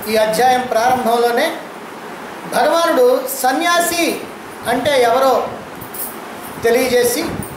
ఈ అధ్యాయం ప్రారంభంలోనే భగవానుడు సన్యాసి అంటే ఎవరో తెలియజేసి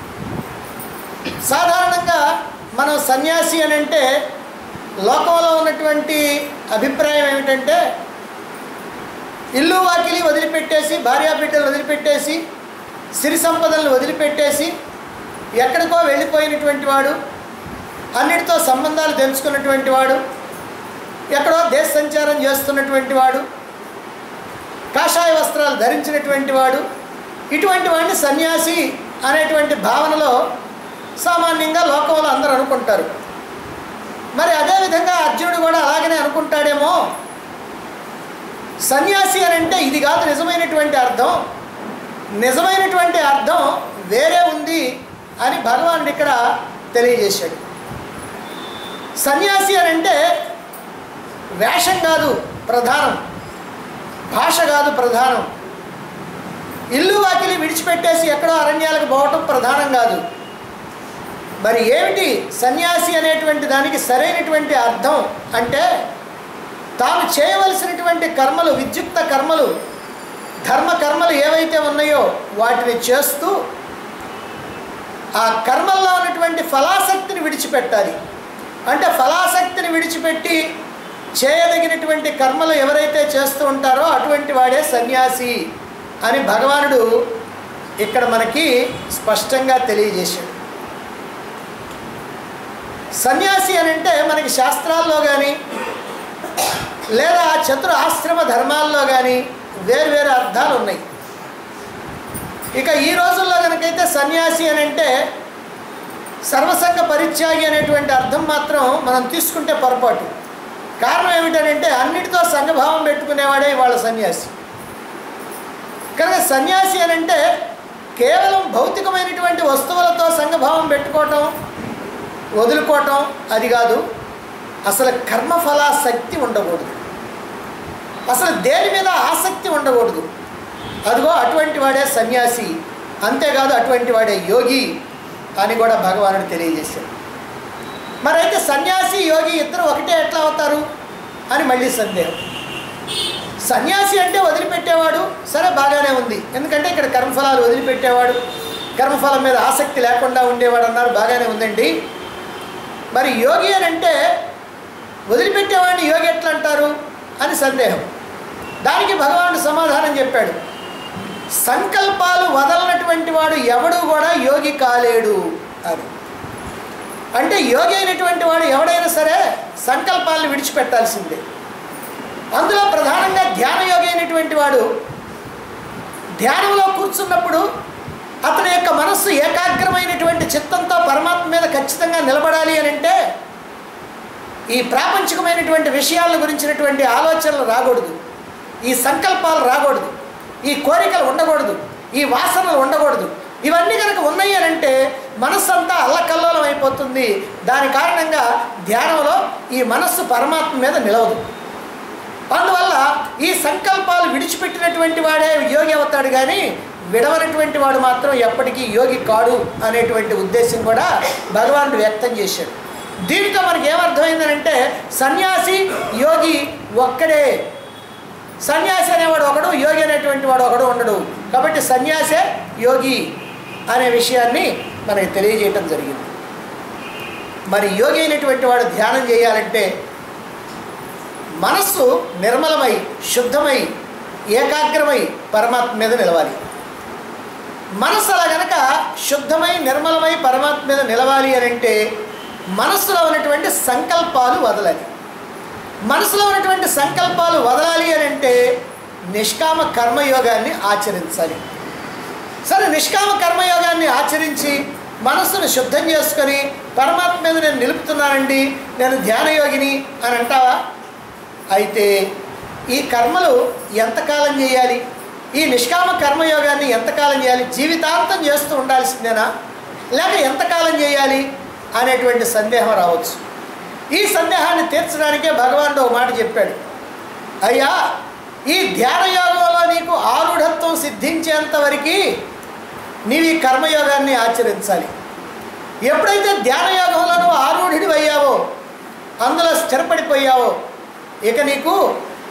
సాధారణంగా మనం సన్యాసి అని అంటే లోకంలో ఉన్నటువంటి అభిప్రాయం ఏమిటంటే ఇల్లు వాకిలి వదిలిపెట్టేసి భార్యాబిడ్డలు వదిలిపెట్టేసి సిరి సంపదలను వదిలిపెట్టేసి ఎక్కడికో వెళ్ళిపోయినటువంటి వాడు అన్నిటితో సంబంధాలు తెలుసుకున్నటువంటి వాడు ఎక్కడో దేశ సంచారం చేస్తున్నటువంటి వాడు కాషాయ వస్త్రాలు ధరించినటువంటి వాడు ఇటువంటి వాడిని సన్యాసి అనేటువంటి భావనలో సామాన్యంగా లోకంలో అందరూ అనుకుంటారు మరి అదేవిధంగా అర్జునుడు కూడా అలాగనే అనుకుంటాడేమో సన్యాసి అని అంటే ఇది కాదు నిజమైనటువంటి అర్థం నిజమైనటువంటి అర్థం వేరే ఉంది అని భగవానుడు ఇక్కడ తెలియజేశాడు సన్యాసి అని అంటే వేషం కాదు ప్రధానం భాష కాదు ప్రధానం ఇల్లు వాకిలి విడిచిపెట్టేసి ఎక్కడో అరణ్యాలకు పోవటం ప్రధానం కాదు మరి ఏమిటి సన్యాసి అనేటువంటి దానికి సరైనటువంటి అర్థం అంటే తాను చేయవలసినటువంటి కర్మలు విద్యుక్త కర్మలు ధర్మ కర్మలు ఏవైతే ఉన్నాయో వాటిని చేస్తూ ఆ కర్మల్లో ఉన్నటువంటి ఫలాసక్తిని విడిచిపెట్టాలి అంటే ఫలాసక్తిని విడిచిపెట్టి చేయదగినటువంటి కర్మలు ఎవరైతే చేస్తూ ఉంటారో అటువంటి వాడే సన్యాసి అని భగవానుడు ఇక్కడ మనకి స్పష్టంగా తెలియజేశాడు సన్యాసి అని అంటే మనకి శాస్త్రాల్లో కానీ లేదా చతుర ఆశ్రమ ధర్మాల్లో కానీ వేరు వేరు అర్థాలు ఉన్నాయి ఇక ఈ రోజుల్లో కనుకైతే సన్యాసి అని అంటే సర్వసంగ పరిత్యాగి అనేటువంటి అర్థం మాత్రం మనం తీసుకుంటే పొరపాటు కారణం ఏమిటంటే అన్నిటితో సంఘభావం పెట్టుకునేవాడే వాళ్ళ సన్యాసి కనుక సన్యాసి అని అంటే కేవలం భౌతికమైనటువంటి వస్తువులతో సంఘభావం పెట్టుకోవటం వదులుకోవటం అది కాదు అసలు కర్మఫలాసక్తి ఉండకూడదు అసలు దేని మీద ఆసక్తి ఉండకూడదు అదిగో అటువంటి వాడే సన్యాసి అంతేకాదు అటువంటి వాడే యోగి అని కూడా భగవానుడు తెలియజేశాడు మరైతే సన్యాసి యోగి ఇద్దరు ఒకటే ఎట్లా అవుతారు అని మళ్ళీ సందేహం సన్యాసి అంటే వదిలిపెట్టేవాడు సరే బాగానే ఉంది ఎందుకంటే ఇక్కడ కర్మఫలాలు వదిలిపెట్టేవాడు కర్మఫలం మీద ఆసక్తి లేకుండా ఉండేవాడు అన్నారు బాగానే ఉందండి మరి యోగి అని అంటే వదిలిపెట్టేవాడిని యోగి ఎట్లా అంటారు అని సందేహం దానికి భగవానుడు సమాధానం చెప్పాడు సంకల్పాలు వదలనటువంటి వాడు ఎవడు కూడా యోగి కాలేడు అని అంటే యోగి అయినటువంటి వాడు ఎవడైనా సరే సంకల్పాలను విడిచిపెట్టాల్సిందే అందులో ప్రధానంగా ధ్యాన యోగి అయినటువంటి వాడు ధ్యానంలో కూర్చున్నప్పుడు అతని యొక్క మనస్సు ఏకాగ్రమైనటువంటి చిత్తంతో పరమాత్మ మీద ఖచ్చితంగా నిలబడాలి అని అంటే ఈ ప్రాపంచికమైనటువంటి విషయాల గురించినటువంటి ఆలోచనలు రాకూడదు ఈ సంకల్పాలు రాకూడదు ఈ కోరికలు ఉండకూడదు ఈ వాసనలు ఉండకూడదు ఇవన్నీ కనుక ఉన్నాయి అని అంటే మనస్సు అంతా అల్లకల్లోలం అయిపోతుంది దాని కారణంగా ధ్యానంలో ఈ మనస్సు పరమాత్మ మీద నిలవదు అందువల్ల ఈ సంకల్పాలు విడిచిపెట్టినటువంటి వాడే యోగి అవుతాడు కానీ విడవనటువంటి వాడు మాత్రం ఎప్పటికీ యోగి కాడు అనేటువంటి ఉద్దేశం కూడా భగవానుడు వ్యక్తం చేశాడు దీంతో మనకి ఏమర్థమైందనంటే సన్యాసి యోగి ఒక్కడే సన్యాసి అనేవాడు ఒకడు యోగి అనేటువంటి వాడు ఒకడు ఉండడు కాబట్టి సన్యాసే యోగి అనే విషయాన్ని మనకి తెలియజేయటం జరిగింది మరి యోగి అయినటువంటి వాడు ధ్యానం చేయాలంటే మనస్సు నిర్మలమై శుద్ధమై ఏకాగ్రమై పరమాత్మ మీద నిలవాలి మనస్సు అలా గనక శుద్ధమై నిర్మలమై పరమాత్మ మీద నిలవాలి అని అంటే మనస్సులో ఉన్నటువంటి సంకల్పాలు వదలాలి మనసులో ఉన్నటువంటి సంకల్పాలు వదలాలి అని అంటే నిష్కామ కర్మయోగాన్ని ఆచరించాలి సరే నిష్కామ కర్మయోగాన్ని ఆచరించి మనస్సును శుద్ధం చేసుకొని పరమాత్మ మీద నేను నిలుపుతున్నానండి నేను ధ్యానయోగిని అని అంటావా అయితే ఈ కర్మలు ఎంతకాలం చేయాలి ఈ నిష్కామ కర్మయోగాన్ని ఎంతకాలం చేయాలి జీవితాంతం చేస్తూ ఉండాల్సిందేనా లేక ఎంతకాలం చేయాలి అనేటువంటి సందేహం రావచ్చు ఈ సందేహాన్ని తీర్చడానికే భగవానుడు ఒక మాట చెప్పాడు అయ్యా ఈ ధ్యాన యోగంలో నీకు ఆరుఢత్వం సిద్ధించేంత వరకు నీవు ఈ కర్మయోగాన్ని ఆచరించాలి ఎప్పుడైతే ధ్యాన యోగంలో నువ్వు ఆరూఢుడి అయ్యావో అందులో స్థిరపడిపోయావో ఇక నీకు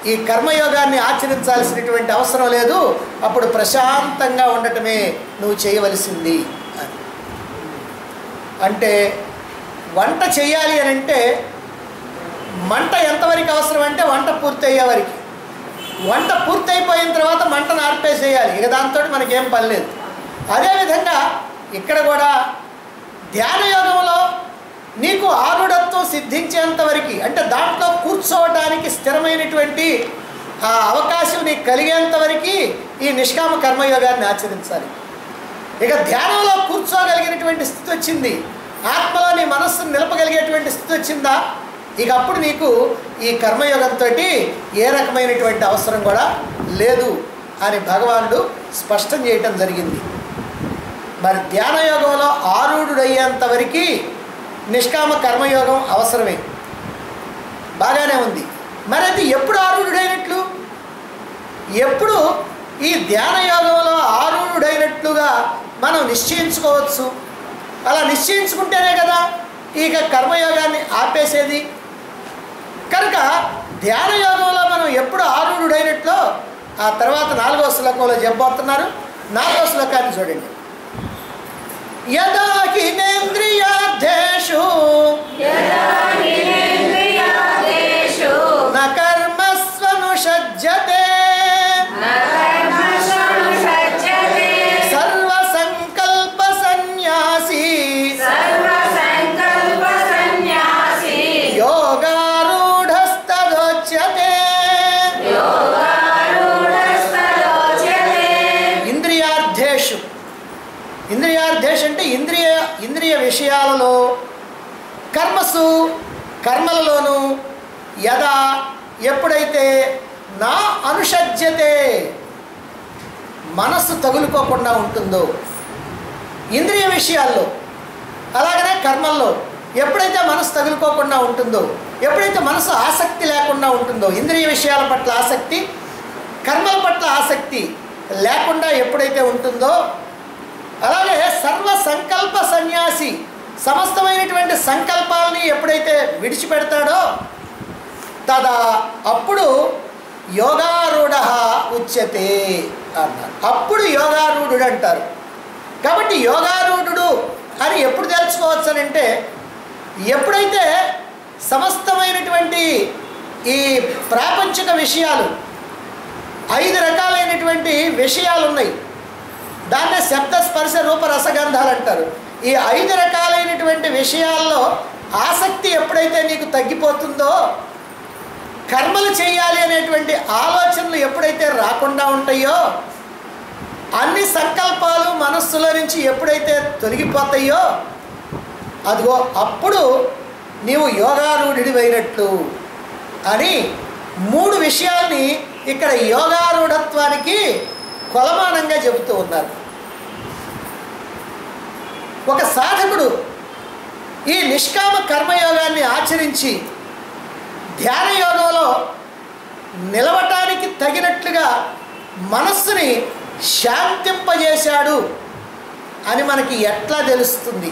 ఈ కర్మయోగాన్ని ఆచరించాల్సినటువంటి అవసరం లేదు అప్పుడు ప్రశాంతంగా ఉండటమే నువ్వు చేయవలసింది అని అంటే వంట చేయాలి అని అంటే మంట ఎంతవరకు అవసరం అంటే వంట పూర్తి అయ్యే వరకు వంట పూర్తయిపోయిన తర్వాత మంటను ఆర్పేసేయాలి ఇక దాంతో మనకేం పని లేదు అదేవిధంగా ఇక్కడ కూడా ధ్యాన యోగంలో నీకు ఆరుడత్వం సిద్ధించేంత వరకు అంటే దాంట్లో కూర్చోవడానికి స్థిరమైనటువంటి ఆ అవకాశం నీకు కలిగేంత వరకు ఈ నిష్కామ కర్మయోగాన్ని ఆచరించాలి ఇక ధ్యానంలో కూర్చోగలిగినటువంటి స్థితి వచ్చింది ఆత్మలో నీ మనస్సును నిలపగలిగేటువంటి స్థితి వచ్చిందా ఇక అప్పుడు నీకు ఈ కర్మయోగంతో ఏ రకమైనటువంటి అవసరం కూడా లేదు అని భగవానుడు స్పష్టం చేయటం జరిగింది మరి ధ్యాన యోగంలో ఆరూఢుడయ్యేంత వరకు నిష్కామ కర్మయోగం అవసరమే బాగానే ఉంది మరి అది ఎప్పుడు ఆరూఢుడైనట్లు ఎప్పుడు ఈ ధ్యాన యోగంలో ఆరూఢుడైనట్లుగా మనం నిశ్చయించుకోవచ్చు అలా నిశ్చయించుకుంటేనే కదా ఇక కర్మయోగాన్ని ఆపేసేది కనుక ధ్యాన యోగంలో మనం ఎప్పుడు ఆరూఢుడైనట్లో ఆ తర్వాత నాలుగో శ్లోకంలో చెప్పబోతున్నారు నాలుగో శ్లోకాన్ని చూడండి యదా హినేంద్రియార్థేషు యదాహినేంద్రియాదేషు న కర్మస్వనుషజ్యతే నకర్మషనుషజ్యతే సర్వసంకల్ప సన్యాసి సర్వసంకల్పసన్యాసి యోగారూఢస్తదోచ్యతే యోగారూఢస్తదోచ్యతే ఇంద్రియార్థేషు ఇంద్రియార్థేషు అంటే ఇంద్రియ ఇంద్రియ విషయాలలో కర్మసు కర్మలలోను యదా ఎప్పుడైతే నా అనుషజ్యతే మనస్సు తగులుకోకుండా ఉంటుందో ఇంద్రియ విషయాల్లో అలాగనే కర్మల్లో ఎప్పుడైతే మనసు తగులుకోకుండా ఉంటుందో ఎప్పుడైతే మనసు ఆసక్తి లేకుండా ఉంటుందో ఇంద్రియ విషయాల పట్ల ఆసక్తి కర్మల పట్ల ఆసక్తి లేకుండా ఎప్పుడైతే ఉంటుందో అలాగే సర్వ సంకల్ప సన్యాసి సమస్తమైనటువంటి సంకల్పాలని ఎప్పుడైతే విడిచిపెడతాడో తదా అప్పుడు యోగారూఢ ఉచ్యతే అన్నారు అప్పుడు యోగారూఢుడు అంటారు కాబట్టి యోగారూఢుడు అని ఎప్పుడు తెలుసుకోవచ్చు అని అంటే ఎప్పుడైతే సమస్తమైనటువంటి ఈ ప్రాపంచిక విషయాలు ఐదు రకాలైనటువంటి విషయాలు ఉన్నాయి దాన్నే శబ్ద స్పర్శ రూప రసగంధాలు అంటారు ఈ ఐదు రకాలైనటువంటి విషయాల్లో ఆసక్తి ఎప్పుడైతే నీకు తగ్గిపోతుందో కర్మలు చేయాలి అనేటువంటి ఆలోచనలు ఎప్పుడైతే రాకుండా ఉంటాయో అన్ని సంకల్పాలు మనస్సులో నుంచి ఎప్పుడైతే తొలగిపోతాయో అదిగో అప్పుడు నీవు యోగారూఢుడివైనట్లు అని మూడు విషయాల్ని ఇక్కడ యోగారూఢత్వానికి కొలమానంగా చెబుతూ ఉన్నారు ఒక సాధకుడు ఈ నిష్కామ కర్మయోగాన్ని ఆచరించి ధ్యాన యోగంలో నిలవటానికి తగినట్లుగా మనస్సుని శాంతింపజేశాడు అని మనకి ఎట్లా తెలుస్తుంది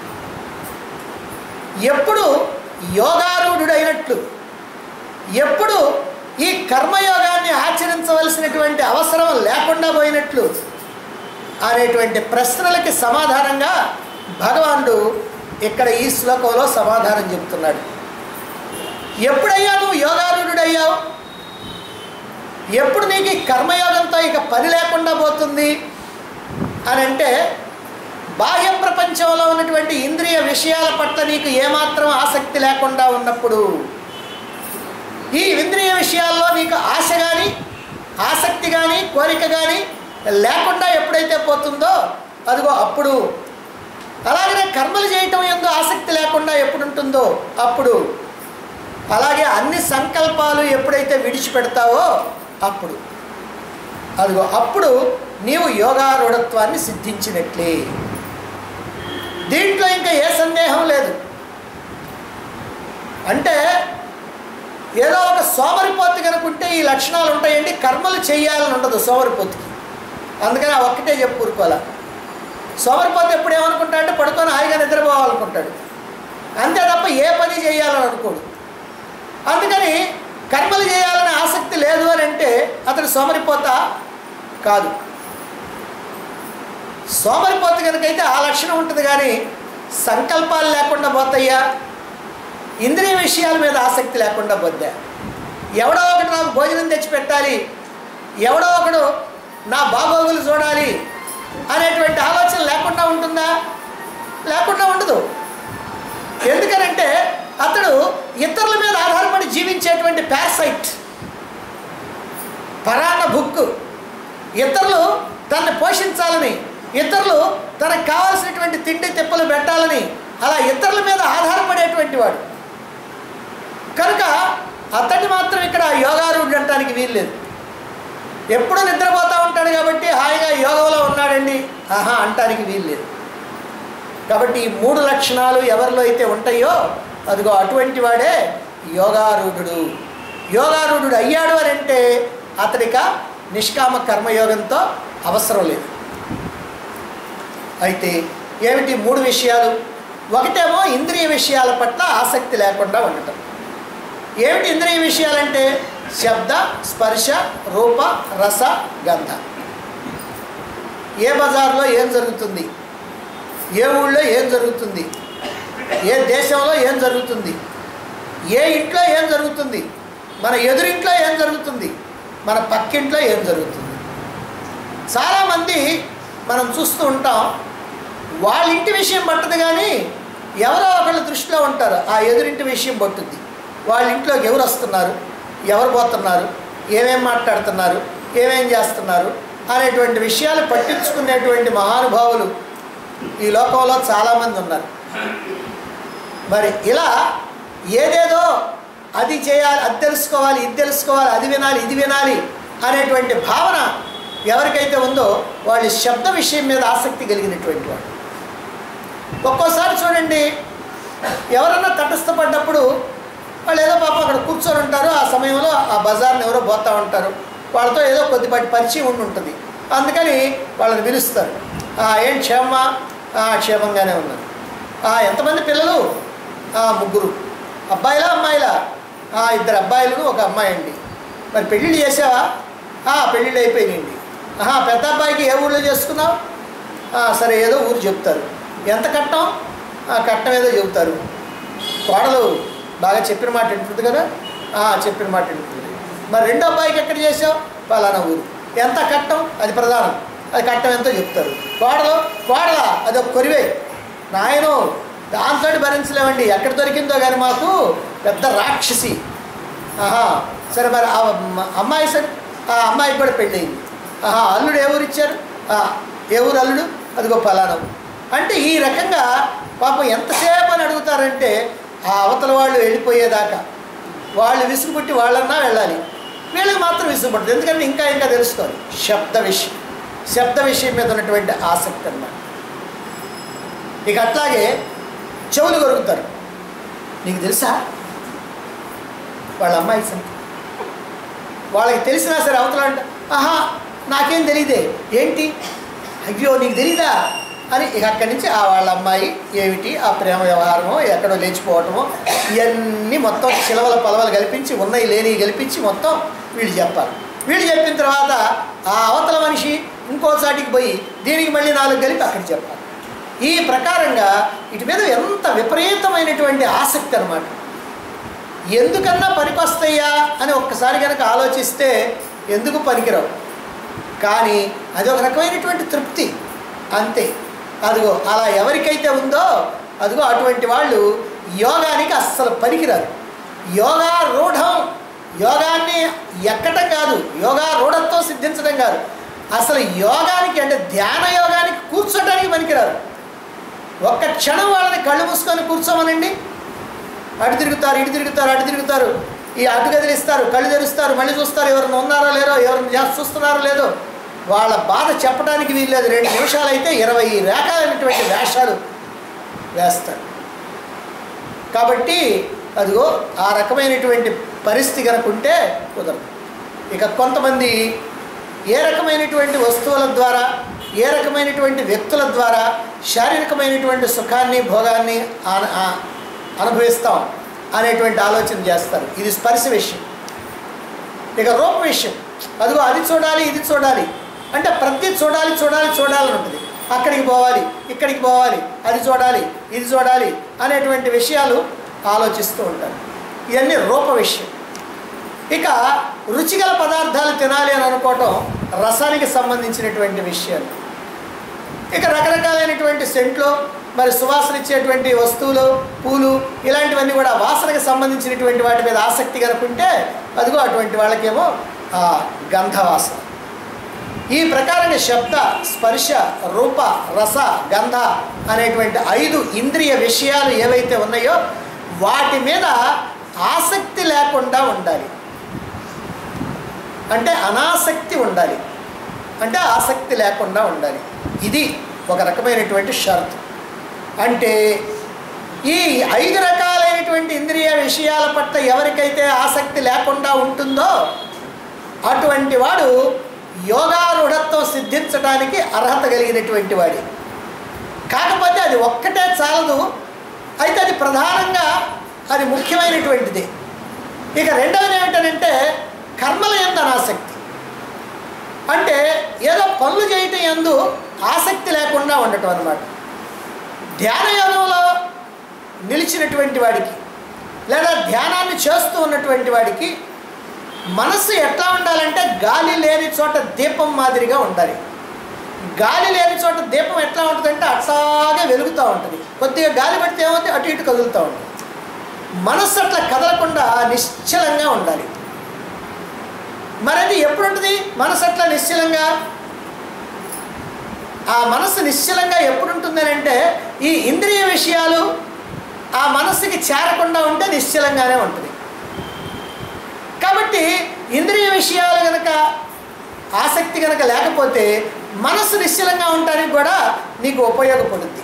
ఎప్పుడు యోగారూఢుడైనట్లు ఎప్పుడు ఈ కర్మయోగాన్ని ఆచరించవలసినటువంటి అవసరం లేకుండా పోయినట్లు అనేటువంటి ప్రశ్నలకి సమాధానంగా భగవానుడు ఇక్కడ ఈ శ్లోకంలో సమాధానం చెప్తున్నాడు ఎప్పుడయ్యా నువ్వు యోగారూఢుడయ్యావు ఎప్పుడు నీకు ఈ కర్మయోగంతో ఇక పని లేకుండా పోతుంది అని అంటే బాహ్య ప్రపంచంలో ఉన్నటువంటి ఇంద్రియ విషయాల పట్ల నీకు ఏమాత్రం ఆసక్తి లేకుండా ఉన్నప్పుడు ఈ ఇంద్రియ విషయాల్లో నీకు ఆశ కానీ ఆసక్తి కానీ కోరిక కానీ లేకుండా ఎప్పుడైతే పోతుందో అదిగో అప్పుడు అలాగనే కర్మలు చేయటం ఎందు ఆసక్తి లేకుండా ఎప్పుడు ఉంటుందో అప్పుడు అలాగే అన్ని సంకల్పాలు ఎప్పుడైతే విడిచిపెడతావో అప్పుడు అదిగో అప్పుడు నీవు యోగారూఢత్వాన్ని సిద్ధించినట్లే దీంట్లో ఇంకా ఏ సందేహం లేదు అంటే ఏదో ఒక సోమరిపోతు కనుకుంటే ఈ లక్షణాలు ఉంటాయండి కర్మలు చేయాలని ఉండదు సోమరిపోతుకి అందుకని ఆ ఒక్కటే చెప్పు ఊరుకోవాలా సోమరిపోతు ఎప్పుడు ఏమనుకుంటా అంటే పడుకొని హాయిగా నిద్రపోవాలనుకుంటాడు అంతే తప్ప ఏ పని చేయాలని అనుకోడు అందుకని కర్మలు చేయాలనే ఆసక్తి లేదు అతడు సోమరిపోత కాదు సోమరిపోత కనుకైతే ఆ లక్షణం ఉంటుంది కానీ సంకల్పాలు లేకుండా పోతాయా ఇంద్రియ విషయాల మీద ఆసక్తి లేకుండా పోద్దా ఎవడో ఒకడు నాకు భోజనం తెచ్చి పెట్టాలి ఎవడో ఒకడు నా బాగోగులు చూడాలి అనేటువంటి ఆలోచన లేకుండా ఉంటుందా లేకుండా ఉండదు ఎందుకనంటే అతడు ఇతరుల మీద ఆధారపడి జీవించేటువంటి పారసైట్ పరాన్న బుక్ ఇతరులు తనని పోషించాలని ఇతరులు తనకు కావాల్సినటువంటి తిండి తిప్పలు పెట్టాలని అలా ఇతరుల మీద ఆధారపడేటువంటి వాడు కనుక అతన్ని మాత్రం ఇక్కడ యోగారూఢుడు అంటానికి వీల్లేదు ఎప్పుడూ నిద్రపోతూ ఉంటాడు కాబట్టి హాయిగా యోగంలో ఉన్నాడండి ఆహా అంటానికి వీల్లేదు కాబట్టి ఈ మూడు లక్షణాలు ఎవరిలో అయితే ఉంటాయో అదిగో అటువంటి వాడే యోగారూఢుడు యోగారూఢుడు అయ్యాడు అని అంటే అతడిక నిష్కామ కర్మయోగంతో అవసరం లేదు అయితే ఏమిటి మూడు విషయాలు ఒకటేమో ఇంద్రియ విషయాల పట్ల ఆసక్తి లేకుండా ఉండటం ఏమిటి ఇంద్రియ విషయాలంటే శబ్ద స్పర్శ రూప రస గంధ ఏ బజార్లో ఏం జరుగుతుంది ఏ ఊళ్ళో ఏం జరుగుతుంది ఏ దేశంలో ఏం జరుగుతుంది ఏ ఇంట్లో ఏం జరుగుతుంది మన ఎదురింట్లో ఏం జరుగుతుంది మన పక్కింట్లో ఏం జరుగుతుంది చాలామంది మనం చూస్తూ ఉంటాం వాళ్ళ ఇంటి విషయం పట్టదు కానీ ఎవరో ఒకళ్ళ దృష్టిలో ఉంటారు ఆ ఎదురింటి విషయం పట్టుద్ది వాళ్ళ ఇంట్లోకి ఎవరు వస్తున్నారు ఎవరు పోతున్నారు ఏమేం మాట్లాడుతున్నారు ఏమేం చేస్తున్నారు అనేటువంటి విషయాలు పట్టించుకునేటువంటి మహానుభావులు ఈ లోకంలో చాలామంది ఉన్నారు మరి ఇలా ఏదేదో అది చేయాలి అది తెలుసుకోవాలి ఇది తెలుసుకోవాలి అది వినాలి ఇది వినాలి అనేటువంటి భావన ఎవరికైతే ఉందో వాళ్ళు శబ్ద విషయం మీద ఆసక్తి కలిగినటువంటి వాడు ఒక్కోసారి చూడండి ఎవరన్నా తటస్థపడ్డప్పుడు వాళ్ళు ఏదో పాపం అక్కడ కూర్చొని ఉంటారు ఆ సమయంలో ఆ బజార్ని ఎవరో పోతూ ఉంటారు వాళ్ళతో ఏదో కొద్దిపాటి పరిచయం ఉండి ఉంటుంది అందుకని వాళ్ళని పిలుస్తారు "ఆ, ఏం క్షేమమా "ఆ, క్షేమంగానే ఉన్నారు "ఆ, ఎంతమంది పిల్లలు "ఆ, ముగ్గురు అబ్బాయిలా అమ్మాయిలా "ఆ, ఇద్దరు అబ్బాయిలు ఒక అమ్మాయి అండి మరి పెళ్ళిళ్ళు చేసావా "ఆ, పెళ్ళిళ్ళు అయిపోయినాయండి ఆహా పెద్ద అబ్బాయికి ఏ ఊళ్ళో చేసుకున్నావు "ఆ, సరే ఏదో ఊరు చెప్తారు ఎంత కట్నం "ఆ, కట్నం ఏదో చెబుతారు కోడలు బాగా చెప్పిన మాట వింటుంది కదా "ఆ, చెప్పిన మాట వింటుంది మరి రెండో అబ్బాయికి ఎక్కడ చేసావు పలానా ఊరు ఎంత కట్టం అది ప్రధానం అది కట్టం ఎంతో చెప్తారు కోడలు కోడల అది ఒక కొరివే నాయను దాంతో భరించలేమండి ఎక్కడ దొరికిందో కానీ మాకు పెద్ద రాక్షసి ఆహా సరే మరి ఆ అమ్మ- అమ్మాయి సరే ఆ అమ్మాయికి కూడా పెళ్ళయింది ఆహా అల్లుడు ఏ ఊరు ఇచ్చారు "ఆ, ఏ ఊరు అల్లుడు అదిగో పలానా ఊరు." అంటే ఈ రకంగా పాపం ఎంతసేపు అని అడుగుతారంటే ఆ అవతల వాళ్ళు వెళ్ళిపోయేదాకా వాళ్ళు విసుగుపుట్టి వాళ్ళన్నా వెళ్ళాలి వీళ్ళకి మాత్రం విసుగుపడుతుంది ఎందుకంటే ఇంకా ఇంకా తెలుసుకోవాలి శబ్ద విషయం శబ్ద విషయం మీద ఉన్నటువంటి ఆసక్తి అన్నమాట ఇక అట్లాగే చెవులు కొరుకుతారు నీకు తెలుసా వాళ్ళ అమ్మాయి సంగతి వాళ్ళకి తెలిసినా సరే అవతల అంటే ఆహా నాకేం తెలియదే ఏంటి అయ్యో నీకు తెలీదా అని ఇక అక్కడి నుంచి ఆ వాళ్ళ అమ్మాయి ఏమిటి ఆ ప్రేమ వ్యవహారమో ఎక్కడో లేచిపోవటమో ఇవన్నీ మొత్తం చిలవల పలవలు కల్పించి ఉన్నాయి లేని కల్పించి మొత్తం వీళ్ళు చెప్పాలి వీళ్ళు చెప్పిన తర్వాత ఆ అవతల మనిషి ఇంకో చాటికి పోయి దీనికి మళ్ళీ నాలుగు కలిపి అక్కడ చెప్పాలి ఈ ప్రకారంగా ఇటు మీద ఎంత విపరీతమైనటువంటి ఆసక్తి అన్నమాట ఎందుకన్నా పనికొస్తాయా అని ఒక్కసారి కనుక ఆలోచిస్తే ఎందుకు పనికిరావు కానీ అది ఒక రకమైనటువంటి తృప్తి అంతే అదిగో అలా ఎవరికైతే ఉందో అదిగో అటువంటి వాళ్ళు యోగానికి అస్సలు పనికిరారు యోగా రూఢం యోగాన్ని ఎక్కటం కాదు యోగా రూఢంతో సిద్ధించడం కాదు అసలు యోగానికి అంటే ధ్యాన యోగానికి కూర్చోటానికి పనికిరారు ఒక్క క్షణం వాళ్ళని కళ్ళు మూసుకొని కూర్చోమనండి అటు తిరుగుతారు ఇటు తిరుగుతారు అటు తిరుగుతారు ఈ అటు కదిలిస్తారు కళ్ళు తెరుస్తారు మళ్ళీ చూస్తారు ఎవరిని ఉన్నారో లేరో ఎవరిని జాస్తి చూస్తున్నారో లేదో వాళ్ళ బాధ చెప్పడానికి వీల్లేదు రెండు నిమిషాలు అయితే ఇరవై రకాలైనటువంటి వేషాలు వేస్తారు కాబట్టి అదిగో ఆ రకమైనటువంటి పరిస్థితి కనుక ఉంటే కుదరదు ఇక కొంతమంది ఏ రకమైనటువంటి వస్తువుల ద్వారా ఏ రకమైనటువంటి వ్యక్తుల ద్వారా శారీరకమైనటువంటి సుఖాన్ని భోగాన్ని ఆన- ఆ- అనుభవిస్తాం అనేటువంటి ఆలోచన చేస్తారు ఇది స్పర్శ విషయం ఇక రూప విషయం అదిగో అది చూడాలి ఇది చూడాలి అంటే ప్రతి చూడాలి చూడాలి చూడాలని ఉంటుంది అక్కడికి పోవాలి ఇక్కడికి పోవాలి అది చూడాలి ఇది చూడాలి అనేటువంటి విషయాలు ఆలోచిస్తూ ఉంటారు ఇవన్నీ రూప విషయం ఇక రుచిగల పదార్థాలు తినాలి అని అనుకోవటం రసానికి సంబంధించినటువంటి విషయాలు ఇక రకరకాలైనటువంటి సెంట్లు మరి సువాసన ఇచ్చేటువంటి వస్తువులు పూలు ఇలాంటివన్నీ కూడా వాసనకి సంబంధించినటువంటి వాటి మీద ఆసక్తి కనుకుంటే అదిగో అటువంటి వాళ్ళకేమో ఆ గంధవాసన ఈ ప్రకారంగా శబ్ద స్పర్శ రూప రస గంధ అనేటువంటి ఐదు ఇంద్రియ విషయాలు ఏవైతే ఉన్నాయో వాటి మీద ఆసక్తి లేకుండా ఉండాలి అంటే అనాసక్తి ఉండాలి అంటే ఆసక్తి లేకుండా ఉండాలి ఇది ఒక రకమైనటువంటి షరతు అంటే ఈ ఐదు రకాలైనటువంటి ఇంద్రియ విషయాల పట్ల ఎవరికైతే ఆసక్తి లేకుండా ఉంటుందో అటువంటి వాడు యోగారూఢత్వం సిద్ధించడానికి అర్హత కలిగినటువంటి వాడి కాకపోతే అది ఒక్కటే చాలదు అయితే అది ప్రధానంగా అది ముఖ్యమైనటువంటిది ఇక రెండవది ఏమిటనంటే కర్మల ఎందు అనాసక్తి అంటే ఏదో పనులు చేయటం ఎందు ఆసక్తి లేకుండా ఉండటం అనమాట ధ్యాన యోగంలో నిలిచినటువంటి వాడికి లేదా ధ్యానాన్ని చేస్తూ ఉన్నటువంటి వాడికి మనస్సు ఎట్లా ఉండాలంటే గాలి లేని చోట దీపం మాదిరిగా ఉండాలి గాలి లేని చోట దీపం ఎట్లా ఉంటుందంటే అట్లాగే వెలుగుతూ ఉంటుంది కొద్దిగా గాలి పడితే ఏమవుతుంది అటు ఇటు కదులుతూ ఉంటుంది మనస్సు అట్లా కదలకుండా నిశ్చలంగా ఉండాలి మరి అది ఎప్పుడు ఉంటుంది మనసు అట్లా నిశ్చలంగా ఆ మనసు నిశ్చలంగా ఎప్పుడు ఉంటుంది అని అంటే ఈ ఇంద్రియ విషయాలు ఆ మనస్సుకి చేరకుండా ఉంటే నిశ్చలంగానే ఉంటుంది కాబట్టి ఇంద్రియ విషయాలు కనుక ఆసక్తి కనుక లేకపోతే మనస్సు నిశ్చలంగా ఉండటానికి కూడా నీకు ఉపయోగపడుద్ది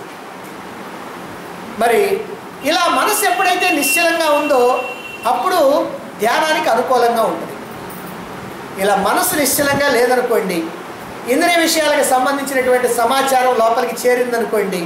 మరి ఇలా మనసు ఎప్పుడైతే నిశ్చలంగా ఉందో అప్పుడు ధ్యానానికి అనుకూలంగా ఉంటుంది ఇలా మనసు నిశ్చలంగా లేదనుకోండి ఇంద్రియ విషయాలకు సంబంధించినటువంటి సమాచారం లోపలికి చేరిందనుకోండి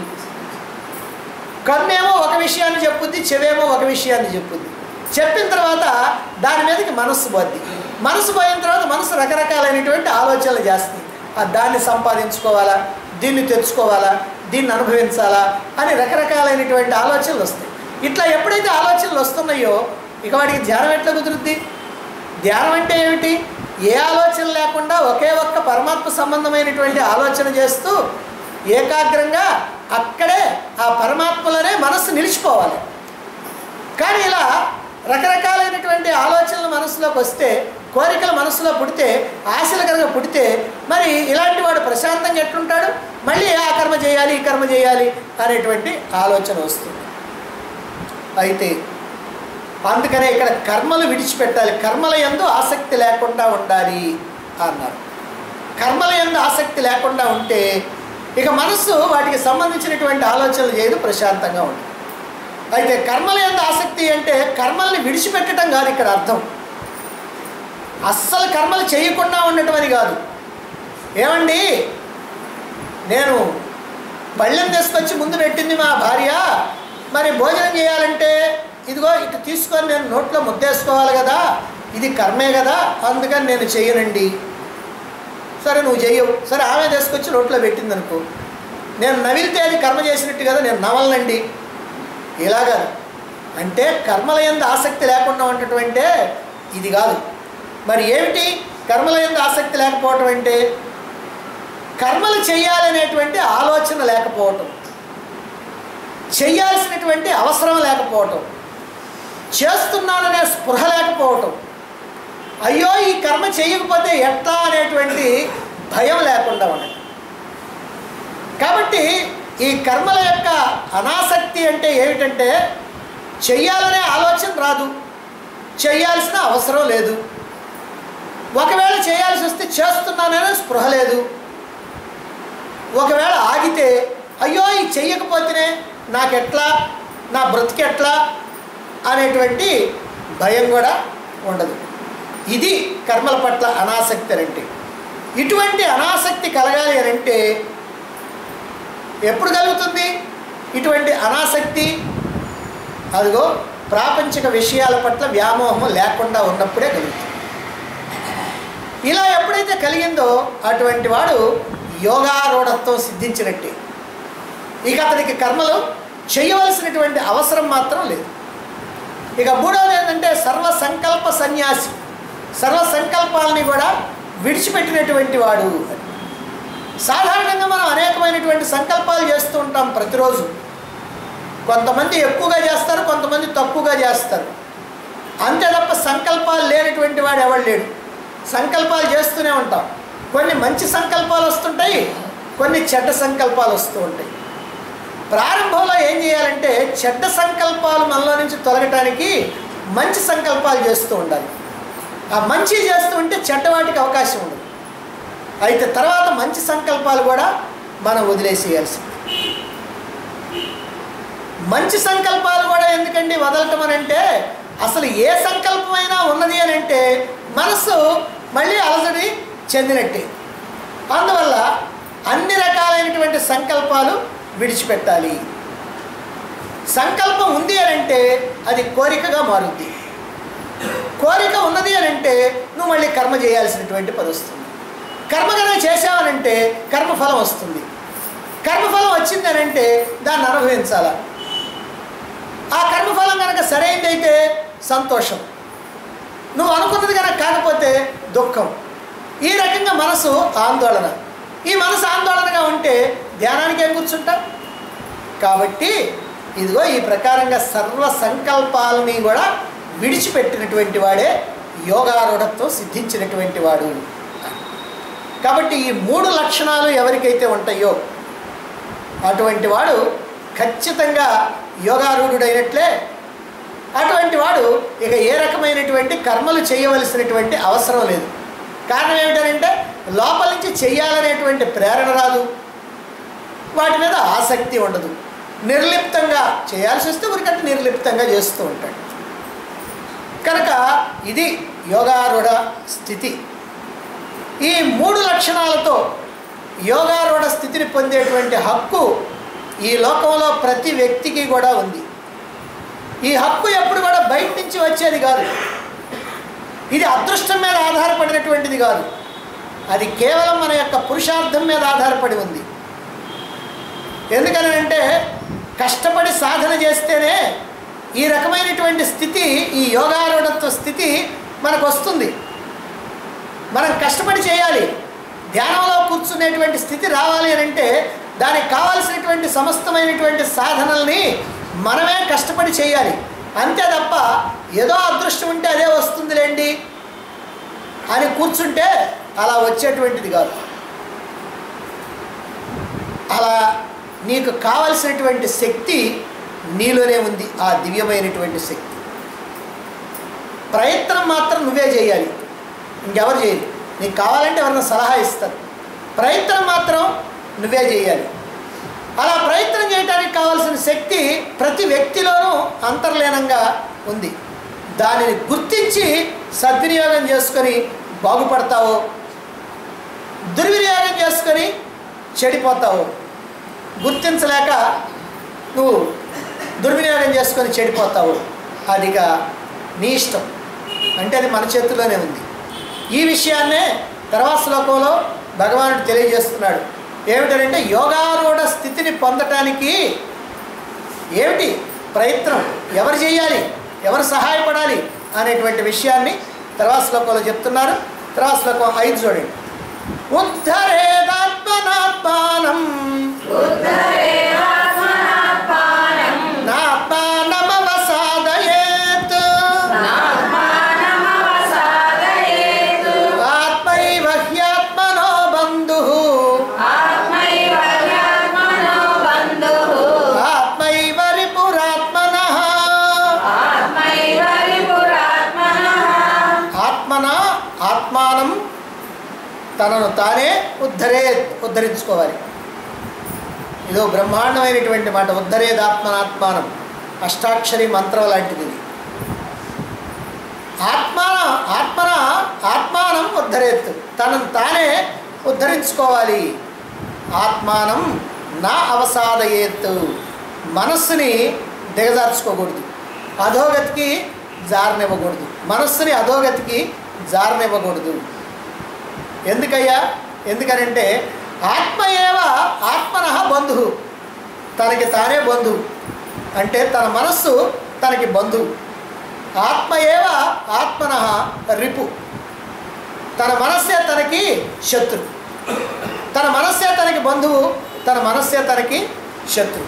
కన్నేమో ఒక విషయాన్ని చెప్పుద్ది చెవేమో ఒక విషయాన్ని చెప్పుద్ది చెప్పిన తర్వాత దాని మీదకి మనస్సు పోద్ది మనసు పోయిన తర్వాత మనసు రకరకాలైనటువంటి ఆలోచనలు చేస్తుంది ఆ దాన్ని సంపాదించుకోవాలా దీన్ని తెచ్చుకోవాలా దీన్ని అనుభవించాలా అని రకరకాలైనటువంటి ఆలోచనలు వస్తాయి ఇట్లా ఎప్పుడైతే ఆలోచనలు వస్తున్నాయో ఇక వాడికి ధ్యానం ఎట్లా కుదురుద్ది ధ్యానం అంటే ఏమిటి ఏ ఆలోచన లేకుండా ఒకే ఒక్క పరమాత్మ సంబంధమైనటువంటి ఆలోచన చేస్తూ ఏకాగ్రంగా అక్కడే ఆ పరమాత్మలోనే మనస్సు నిలిచిపోవాలి కానీ ఇలా రకరకాలైనటువంటి ఆలోచనలు మనసులోకి వస్తే కోరికలు మనసులో పుడితే ఆశలు కనుక పుడితే మరి ఇలాంటి వాడు ప్రశాంతంగా ఎట్లుంటాడు మళ్ళీ ఆ కర్మ చేయాలి ఈ కర్మ చేయాలి అనేటువంటి ఆలోచన వస్తుంది అయితే అందుకనే ఇక్కడ కర్మలు విడిచిపెట్టాలి కర్మల ఎందు ఆసక్తి లేకుండా ఉండాలి అన్నారు కర్మల ఎందు ఆసక్తి లేకుండా ఉంటే ఇక మనస్సు వాటికి సంబంధించినటువంటి ఆలోచనలు చేయదు ప్రశాంతంగా ఉంటుంది అయితే కర్మల ఎందు ఆసక్తి అంటే కర్మల్ని విడిచిపెట్టడం కాదు ఇక్కడ అర్థం అస్సలు కర్మలు చేయకుండా ఉండటం అని కాదు ఏమండి నేను పళ్ళెం తీసుకొచ్చి ముందు పెట్టింది మా భార్య మరి భోజనం చేయాలంటే ఇదిగో ఇటు తీసుకొని నేను నోట్లో ముద్దేసుకోవాలి కదా ఇది కర్మే కదా అందుకని నేను చెయ్యనండి సరే నువ్వు చెయ్యవు సరే ఆమె తీసుకొచ్చి నోట్లో పెట్టింది అనుకో నేను నవిలితే అది కర్మ చేసినట్టు కదా నేను నవలనండి ఇలాగా అంటే కర్మల ఎందు ఆసక్తి లేకుండా ఉండటం అంటే ఇది కాదు మరి ఏమిటి కర్మల ఎందు ఆసక్తి లేకపోవటం అంటే కర్మలు చేయాలనేటువంటి ఆలోచన లేకపోవటం చేయాల్సినటువంటి అవసరం లేకపోవటం చేస్తున్నాననే స్పృహ లేకపోవటం అయ్యో ఈ కర్మ చేయకపోతే ఎట్లా అనేటువంటి భయం లేకుండా ఉండటం కాబట్టి ఈ కర్మల యొక్క అనాసక్తి అంటే ఏమిటంటే చెయ్యాలనే ఆలోచన రాదు చేయాల్సిన అవసరం లేదు ఒకవేళ చేయాల్సి వస్తే చేస్తున్నాననే స్పృహ లేదు ఒకవేళ ఆగితే అయ్యో ఇది చెయ్యకపోతేనే నాకెట్లా నా బ్రతికెట్లా అనేటువంటి భయం కూడా ఉండదు ఇది కర్మల పట్ల అనాసక్తి అని అంటే ఇటువంటి అనాసక్తి కలగాలి అని అంటే ఎప్పుడు కలుగుతుంది ఇటువంటి అనాసక్తి అదిగో ప్రాపంచిక విషయాల పట్ల వ్యామోహం లేకుండా ఉన్నప్పుడే కలుగుతుంది ఇలా ఎప్పుడైతే కలిగిందో అటువంటి వాడు యోగారూఢత్వం సిద్ధించినట్టే ఇక అతనికి కర్మలు చేయవలసినటువంటి అవసరం మాత్రం లేదు ఇక మూడవది ఏంటంటే సర్వ సంకల్ప సన్యాసి సర్వ సంకల్పాలని కూడా విడిచిపెట్టినటువంటి వాడు అని. సాధారణంగా మనం అనేకమైనటువంటి సంకల్పాలు చేస్తూ ఉంటాం ప్రతిరోజు కొంతమంది ఎక్కువగా చేస్తారు కొంతమంది తక్కువగా చేస్తారు అంతే తప్ప సంకల్పాలు లేనటువంటి వాడు ఎవడు లేడు సంకల్పాలు చేస్తూనే ఉంటాం కొన్ని మంచి సంకల్పాలు వస్తుంటాయి కొన్ని చెడ్డ సంకల్పాలు వస్తూ ఉంటాయి ప్రారంభంలో ఏం చేయాలంటే చెడ్డ సంకల్పాలు మనలో నుంచి తొలగటానికి మంచి సంకల్పాలు చేస్తూ ఉండాలి ఆ మంచి చేస్తూ ఉంటే చెడ్డ వాటికి అవకాశం ఉండదు అయితే తర్వాత మంచి సంకల్పాలు కూడా మనం వదిలేసేయాల్సింది మంచి సంకల్పాలు కూడా ఎందుకండి వదలటం అని అంటే అసలు ఏ సంకల్పమైనా ఉన్నది అని అంటే మనస్సు మళ్ళీ అలసడి చెందినట్టే అందువల్ల అన్ని రకాలైనటువంటి సంకల్పాలు విడిచిపెట్టాలి సంకల్పం ఉంది అని అంటే అది కోరికగా మారుద్ది కోరిక ఉన్నది అని అంటే నువ్వు మళ్ళీ కర్మ చేయాల్సినటువంటి పని వస్తుంది కర్మ కనుక చేసావనంటే కర్మఫలం వస్తుంది కర్మఫలం వచ్చింది అని అంటే దాన్ని అనుభవించాల ఆ కర్మఫలం కనుక సరైనదైతే సంతోషం నువ్వు అనుకున్నది కనుక కాకపోతే దుఃఖం ఈ రకంగా మనసు ఆందోళన ఈ మనసు ఆందోళనగా ఉంటే ధ్యానానికి ఏం కూర్చుంటాం కాబట్టి ఇదిగో ఈ ప్రకారంగా సర్వ సంకల్పాలని కూడా విడిచిపెట్టినటువంటి వాడే యోగారూఢత్వం సిద్ధించినటువంటి వాడు కాబట్టి ఈ మూడు లక్షణాలు ఎవరికైతే ఉంటాయో అటువంటి వాడు ఖచ్చితంగా యోగారూఢుడైనట్లే అటువంటి వాడు ఇక ఏ రకమైనటువంటి కర్మలు చేయవలసినటువంటి అవసరం లేదు కారణం ఏమిటంటే లోపల నుంచి చెయ్యాలనేటువంటి ప్రేరణ రాదు వాటి మీద ఆసక్తి ఉండదు నిర్లిప్తంగా చేయాల్సి వస్తే ఉరికట్టు నిర్లిప్తంగా చేస్తూ ఉంటాడు కనుక ఇది యోగారూఢ స్థితి ఈ మూడు లక్షణాలతో యోగారూఢ స్థితిని పొందేటువంటి హక్కు ఈ లోకంలో ప్రతి వ్యక్తికి కూడా ఉంది ఈ హక్కు ఎప్పుడు కూడా బయట నుంచి వచ్చేది కాదు ఇది అదృష్టం మీద ఆధారపడినటువంటిది కాదు అది కేవలం మన యొక్క పురుషార్థం మీద ఆధారపడి ఉంది ఎందుకని అంటే కష్టపడి సాధన చేస్తేనే ఈ రకమైనటువంటి స్థితి ఈ యోగారూఢత్వ స్థితి మనకు వస్తుంది మనం కష్టపడి చేయాలి ధ్యానంలో కూర్చునేటువంటి స్థితి రావాలి అని అంటే దానికి కావాల్సినటువంటి సమస్తమైనటువంటి సాధనల్ని మనమే కష్టపడి చేయాలి అంతే తప్ప ఏదో అదృష్టం ఉంటే అదే వస్తుందిలేండి అని కూర్చుంటే అలా వచ్చేటువంటిది కాదు అలా నీకు కావలసినటువంటి శక్తి నీలోనే ఉంది ఆ దివ్యమైనటువంటి శక్తి ప్రయత్నం మాత్రం నువ్వే చేయాలి ఇంకెవరు చేయరు నీకు కావాలంటే ఎవరైనా సలహా ఇస్తారు ప్రయత్నం మాత్రం నువ్వే చేయాలి అలా ప్రయత్నం చేయడానికి కావాల్సిన శక్తి ప్రతి వ్యక్తిలోనూ అంతర్లీనంగా ఉంది దానిని గుర్తించి సద్వినియోగం చేసుకొని బాగుపడతావో దుర్వినియోగం చేసుకొని చెడిపోతావు గుర్తించలేక నువ్వు దుర్వినియోగం చేసుకొని చెడిపోతావు అదిగా నీ ఇష్టం అంటే అది మన చేతుల్లోనే ఉంది ఈ విషయాన్నే తర్వాత శ్లోకంలో భగవానుడు తెలియజేస్తున్నాడు ఏమిటంటే యోగారూఢ స్థితిని పొందటానికి ఏమిటి ప్రయత్నం ఎవరు చేయాలి ఎవరు సహాయపడాలి అనేటువంటి విషయాన్ని తర్వాత శ్లోకంలో చెప్తున్నారు తర్వాత శ్లోకం ఐదు చూడండి ఉద్ధరేదాత్మనాత్మానం ఉద్ధరేదాత్మనాత్మానం నాత్మానమవసాదయేత్ నాత్మానమవసాదయేతు ఆత్మైవ హ్యాత్మనో బంధు ఆత్మైవ హ్యాత్మనో బంధుః ఆత్మైవ రిపురాత్మన ఆత్మైవ రిపురాత్మనః ఆత్మన ఆత్మానం తనను తానే ఉద్ధరే ఉద్ధరించుకోవాలి ఇదో బ్రహ్మాండమైనటువంటి మాట ఉద్ధరేదాత్మనాత్మానం అష్టాక్షరి మంత్రం లాంటిది ఇది ఆత్మాన ఆత్మన ఆత్మానం ఉద్ధరేత్ తనను తానే ఉద్ధరించుకోవాలి ఆత్మానం నా అవసాదయేత్ మనస్సుని దిగజార్చుకోకూడదు అధోగతికి జారనివ్వకూడదు మనస్సుని అధోగతికి జారనివ్వకూడదు ఎందుకయ్యా ఎందుకనంటే ఆత్మ ఏవ ఆత్మన బంధువు తనకి తానే బంధువు అంటే తన మనస్సు తనకి బంధువు ఆత్మ ఏవ ఆత్మన రిపు తన మనస్సే తనకి శత్రు తన మనస్సే తనకి బంధువు తన మనస్సే తనకి శత్రువు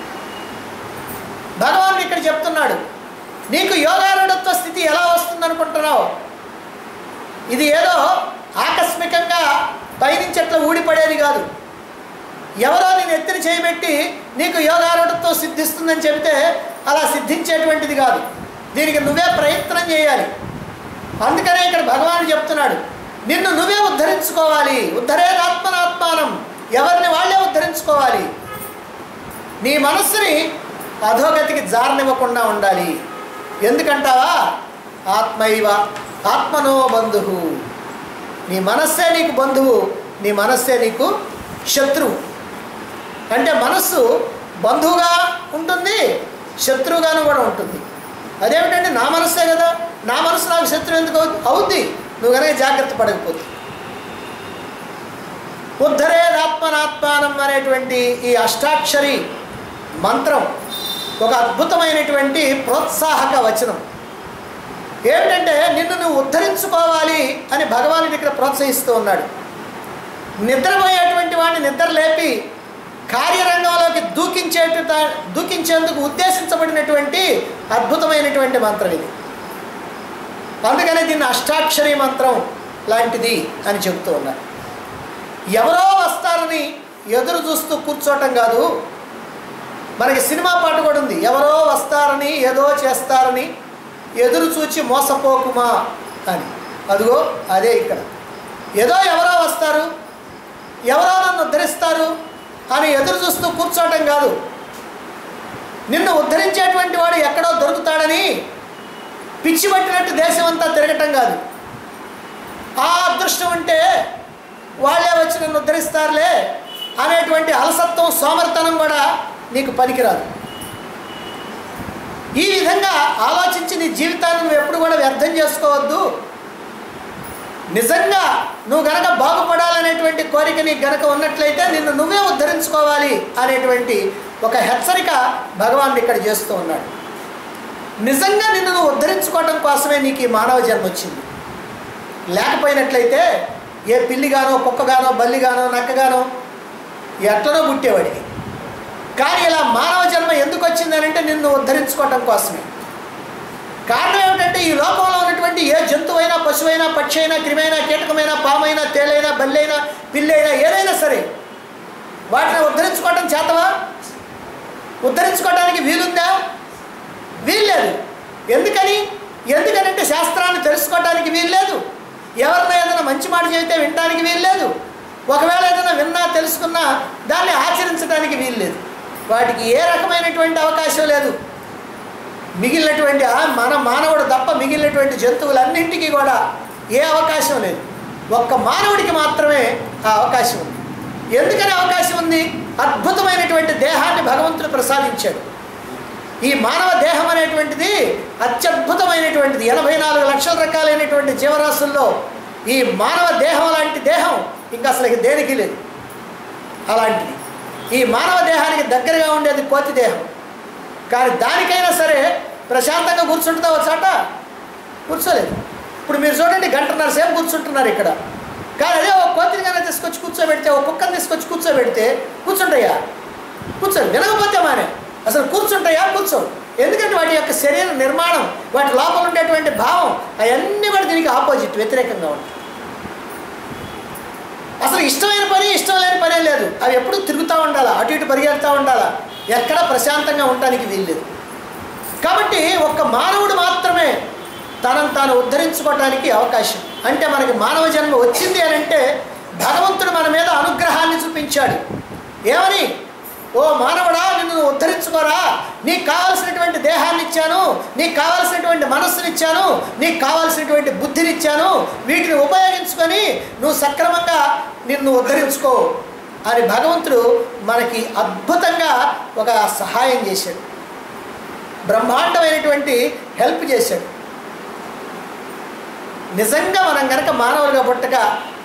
భగవానుడు ఇక్కడ చెప్తున్నాడు నీకు యోగారూఢత్వ స్థితి ఎలా వస్తుంది అనుకుంటున్నావు ఇది ఏదో ఆకస్మికంగా పైనుంచి అట్లా ఊడిపడేది కాదు ఎవరో నేను ఎత్తిన చేయబెట్టి నీకు యోగారూఢత్వం సిద్ధిస్తుందని చెబితే అలా సిద్ధించేటువంటిది కాదు దీనికి నువ్వే ప్రయత్నం చేయాలి అందుకనే ఇక్కడ భగవానుడు చెప్తున్నాడు నిన్ను నువ్వే ఉద్ధరించుకోవాలి ఉద్ధరేదాత్మనాత్మానం ఎవరిని వాళ్ళే ఉద్ధరించుకోవాలి నీ మనస్సుని అధోగతికి జారనివ్వకుండా ఉండాలి ఎందుకంటావా ఆత్మైవ ఆత్మనో బంధువు నీ మనస్సే నీకు బంధువు నీ మనస్సే నీకు శత్రువు అంటే మనస్సు బంధువుగా ఉంటుంది శత్రువుగాను కూడా ఉంటుంది అదేమిటంటే నా మనస్సే కదా నా మనసు నాకు శత్రువు ఎందుకు అవుద్ది అవుద్ది నువ్వు కనుక జాగ్రత్త పడకపోతే ఉద్ధరేదాత్మనాత్మానం అనేటువంటి ఈ అష్టాక్షరి మంత్రం ఒక అద్భుతమైనటువంటి ప్రోత్సాహక వచనం ఏమిటంటే నిన్ను నువ్వు ఉద్ధరించుకోవాలి అని భగవానుడు ఇక్కడ ప్రోత్సహిస్తూ ఉన్నాడు నిద్రపోయేటువంటి వాడిని నిద్ర లేపి కార్యరంగంలోకి దూకించేట దూకించేందుకు ఉద్దేశించబడినటువంటి అద్భుతమైనటువంటి మంత్రం ఇది అందుకనే దీన్ని అష్టాక్షరి మంత్రం లాంటిది అని చెబుతూ ఉన్నారు ఎవరో వస్తారని ఎదురు చూస్తూ కూర్చోవటం కాదు మనకి సినిమా పాట కూడా ఉంది ఎవరో వస్తారని ఏదో చేస్తారని ఎదురు చూచి మోసపోకుమా అని అదిగో అదే ఇక్కడ ఏదో ఎవరో వస్తారు ఎవరో నన్ను ఉద్ధరిస్తారు అని ఎదురు చూస్తూ కూర్చోవటం కాదు నిన్ను ఉద్ధరించేటువంటి వాడు ఎక్కడో దొరుకుతాడని పిచ్చి పట్టినట్టు దేశం అంతా తిరగటం కాదు ఆ అదృష్టం ఉంటే వాళ్ళే వచ్చి నన్ను ఉద్ధరిస్తారులే అనేటువంటి అలసత్వం సోమర్తనం కూడా నీకు పనికిరాదు ఈ విధంగా ఆలోచించి నీ జీవితాన్ని నువ్వు ఎప్పుడు కూడా వ్యర్థం చేసుకోవద్దు నిజంగా నువ్వు గనక బాగుపడాలనేటువంటి కోరిక నీకు గనక ఉన్నట్లయితే నిన్ను నువ్వే ఉద్ధరించుకోవాలి అనేటువంటి ఒక హెచ్చరిక భగవాన్ ఇక్కడ చేస్తూ ఉన్నాడు నిజంగా నిన్ను నువ్వు ఉద్ధరించుకోవడం కోసమే నీకు ఈ మానవ జన్మ వచ్చింది లేకపోయినట్లయితే ఏ పిల్లిగానో కుక్కగానో బల్లిగానో నక్కగానో ఎట్లనో పుట్టేవాడికి కానీ ఇలా మానవ జన్మ ఎందుకు వచ్చిందనంటే నిన్ను ఉద్ధరించుకోవటం కోసమే కారణం ఏమిటంటే ఈ లోకంలో ఉన్నటువంటి ఏ జంతువైనా పశువైనా పక్షి అయినా క్రిమైనా కీటకమైనా పామైనా తేలైనా బల్లైనా పిల్లైనా ఏదైనా సరే వాటిని ఉద్ధరించుకోవటం చేతవా ఉద్ధరించుకోవడానికి వీలుందా వీల్లేదు ఎందుకని ఎందుకనంటే శాస్త్రాన్ని తెలుసుకోవడానికి వీల్లేదు ఎవరినో ఏదైనా మంచి మాట చెబితే వినడానికి వీల్లేదు ఒకవేళ ఏదైనా విన్నా తెలుసుకున్నా దాన్ని ఆచరించడానికి వీల్లేదు వాటికి ఏ రకమైనటువంటి అవకాశం లేదు మిగిలినటువంటి ఆ మన మానవుడు తప్ప మిగిలినటువంటి జంతువులన్నింటికీ కూడా ఏ అవకాశం లేదు ఒక్క మానవుడికి మాత్రమే ఆ అవకాశం ఉంది ఎందుకని అవకాశం ఉంది అద్భుతమైనటువంటి దేహాన్ని భగవంతుడు ప్రసాదించాడు ఈ మానవ దేహం అనేటువంటిది అత్యద్భుతమైనటువంటిది ఎనభై నాలుగు లక్షల రకాలైనటువంటి జీవరాశుల్లో ఈ మానవ దేహం లాంటి దేహం ఇంకా అసలు ఇక దేనికి లేదు అలాంటిది ఈ మానవ దేహానికి దగ్గరగా ఉండేది కోతి దేహం కానీ దానికైనా సరే ప్రశాంతంగా కూర్చుంటుందా ఒక చాట కూర్చోలేదు ఇప్పుడు మీరు చూడండి గంటన్నర సేపు కూర్చుంటున్నారు ఇక్కడ కానీ అదే ఒక కోతిని కన్నా తీసుకొచ్చి కూర్చోబెడితే ఒక కుక్కని తీసుకొచ్చి కూర్చోబెడితే కూర్చుంటాయా కూర్చోరు వినకపోతే మానే అసలు కూర్చుంటాయా కూర్చోరు ఎందుకంటే వాటి యొక్క శరీర నిర్మాణం వాటి లోపల ఉండేటువంటి భావం అవన్నీ కూడా దీనికి ఆపోజిట్ వ్యతిరేకంగా ఉంటాయి అసలు ఇష్టమైన పని ఇష్టం లేని పనే లేదు అవి ఎప్పుడు తిరుగుతూ ఉండాలా అటు ఇటు పరిగెడుతూ ఉండాలా ఎక్కడ ప్రశాంతంగా ఉండడానికి వీల్లేదు కాబట్టి ఒక్క మానవుడు మాత్రమే తనను తాను ఉద్ధరించుకోవడానికి అవకాశం అంటే మనకి మానవ జన్మ వచ్చింది అని అంటే భగవంతుడు మన మీద అనుగ్రహాన్ని చూపించాడు ఏమని ఓ మానవుడా నిన్ను నువ్వు ఉద్ధరించుకోరా నీకు కావాల్సినటువంటి దేహాన్ని ఇచ్చాను నీకు కావాల్సినటువంటి మనస్సునిచ్చాను నీకు కావాల్సినటువంటి బుద్ధినిచ్చాను వీటిని ఉపయోగించుకొని నువ్వు సక్రమంగా నిన్ను ఉద్ధరించుకో అని భగవంతుడు మనకి అద్భుతంగా ఒక సహాయం చేశాడు బ్రహ్మాండమైనటువంటి హెల్ప్ చేశాడు నిజంగా మనం గనక మానవులుగా పుట్టక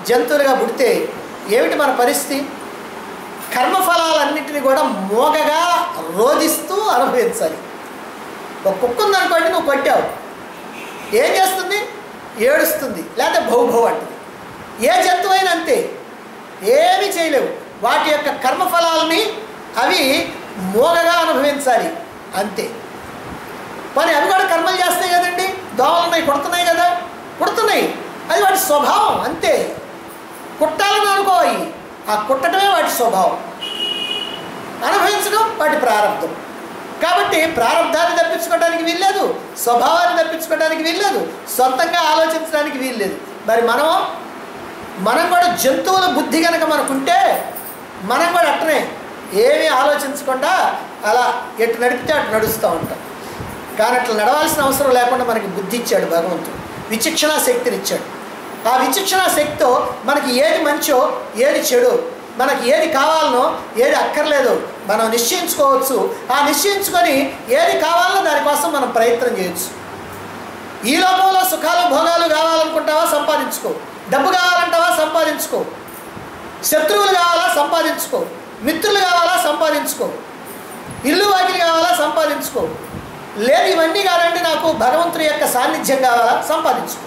జంతువులుగా పుడితే ఏమిటి మన పరిస్థితి కర్మఫలాలన్నింటినీ కూడా మోగగా రోధిస్తూ అనుభవించాలి ఒక కుక్క ఉందనుకోండి నువ్వు కొట్టావు ఏం చేస్తుంది ఏడుస్తుంది లేకపోతే భౌ భౌ అంటుంది ఏ జంతువైనా అంతే ఏమీ చేయలేవు వాటి యొక్క కర్మఫలాలని అవి మోగగా అనుభవించాలి అంతే మరి అవి కూడా కర్మలు చేస్తాయి కదండి దోమలు ఉన్నాయి కొడుతున్నాయి కదా కుడుతున్నాయి అది వాటి స్వభావం అంతే కుట్టాలని అనుకోవాలి ఆ కుట్టడమే వాటి స్వభావం అనుభవించడం వాటి ప్రారంభం కాబట్టి ప్రారంధాన్ని తప్పించుకోవడానికి వీల్లేదు స్వభావాన్ని తప్పించుకోవడానికి వీల్లేదు సొంతంగా ఆలోచించడానికి వీల్లేదు మరి మనం మనం కూడా జంతువుల బుద్ధి కనుక మనకుంటే మనం కూడా అట్టనే ఏమీ ఆలోచించకుండా అలా ఎటు నడిపితే అటు నడుస్తూ ఉంటాం కానీ అట్లా నడవాల్సిన అవసరం లేకుండా మనకి బుద్ధి ఇచ్చాడు భగవంతుడు విచక్షణ శక్తిని ఇచ్చాడు ఆ విచక్షణ శక్తితో మనకి ఏది మంచో ఏది చెడు మనకి ఏది కావాలనో ఏది అక్కర్లేదో మనం నిశ్చయించుకోవచ్చు ఆ నిశ్చయించుకొని ఏది కావాలనో దానికోసం మనం ప్రయత్నం చేయొచ్చు ఈ లోకంలో సుఖాలు భోగాలు కావాలనుకుంటావా సంపాదించుకో డబ్బు కావాలంటావా సంపాదించుకో శత్రువులు కావాలా సంపాదించుకో మిత్రులు కావాలా సంపాదించుకో ఇల్లు వాకిలి కావాలా సంపాదించుకో లేదు ఇవన్నీ కాదండి నాకు భగవంతుడి యొక్క సాన్నిధ్యం కావాలా సంపాదించుకో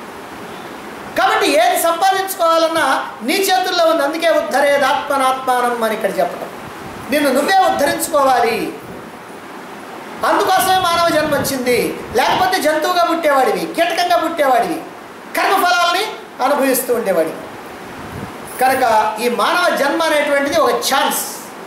కాబట్టి ఏది సంపాదించుకోవాలన్నా నీ చేతుల్లో ఉంది అందుకే ఉద్ధరేది ఆత్మనాత్మానం అని ఇక్కడ చెప్పడం నిన్ను నువ్వే ఉద్ధరించుకోవాలి అందుకోసమే మానవ జన్మ వచ్చింది లేకపోతే జంతువుగా పుట్టేవాడివి కీటకంగా పుట్టేవాడివి కర్మఫలాల్ని అనుభవిస్తూ ఉండేవాడివి కనుక ఈ మానవ జన్మ అనేటువంటిది ఒక ఛాన్స్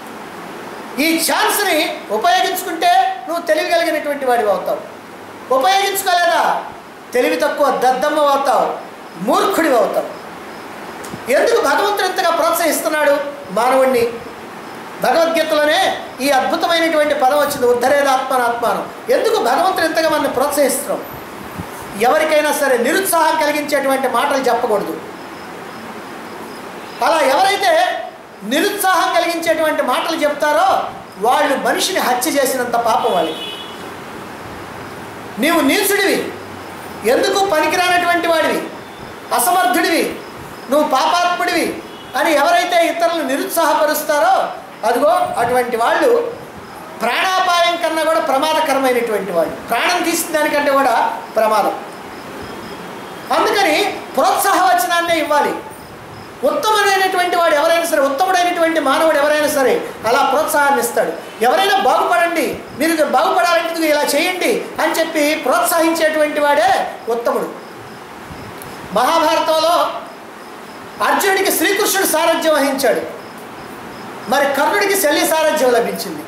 ఈ ఛాన్స్ని ఉపయోగించుకుంటే నువ్వు తెలివి కలిగినటువంటి వాడివి అవుతావు ఉపయోగించుకోలేదా తెలివి తక్కువ దద్దమ్మ అవుతావు మూర్ఖుడివి అవుతావు ఎందుకు భగవంతుడు ఇంతగా ప్రోత్సహిస్తున్నాడు మానవుణ్ణి భగవద్గీతలోనే ఈ అద్భుతమైనటువంటి పదం వచ్చింది ఉద్ధరేదాత్మనాత్మానం ఎందుకు భగవంతుడు ఇంతగా మనల్ని ప్రోత్సహిస్తున్నాం ఎవరికైనా సరే నిరుత్సాహం కలిగించేటువంటి మాటలు చెప్పకూడదు అలా ఎవరైతే నిరుత్సాహం కలిగించేటువంటి మాటలు చెప్తారో వాళ్ళు మనిషిని హత్య చేసినంత పాపం వాళ్ళకి నీవు నీచుడివి ఎందుకు పనికిరానటువంటి వాడివి అసమర్థుడివి నువ్వు పాపాత్ముడివి అని ఎవరైతే ఇతరులను నిరుత్సాహపరుస్తారో అదిగో అటువంటి వాళ్ళు ప్రాణాపాయం కన్నా కూడా ప్రమాదకరమైనటువంటి వాళ్ళు ప్రాణం తీసిన దానికంటే కూడా ప్రమాదం అందుకని ప్రోత్సాహ వచనాన్నే ఇవ్వాలి ఉత్తముడైనటువంటి వాడు ఎవరైనా సరే ఉత్తముడైనటువంటి మానవుడు ఎవరైనా సరే అలా ప్రోత్సాహాన్ని ఇస్తాడు ఎవరైనా బాగుపడండి మీరు ఇది బాగుపడాలంటే ఇదిగో ఇలా చేయండి అని చెప్పి ప్రోత్సహించేటువంటి వాడే ఉత్తముడు మహాభారతంలో అర్జునుడికి శ్రీకృష్ణుడు సారథ్యం వహించాడు మరి కర్ణుడికి శల్య సారథ్యం లభించింది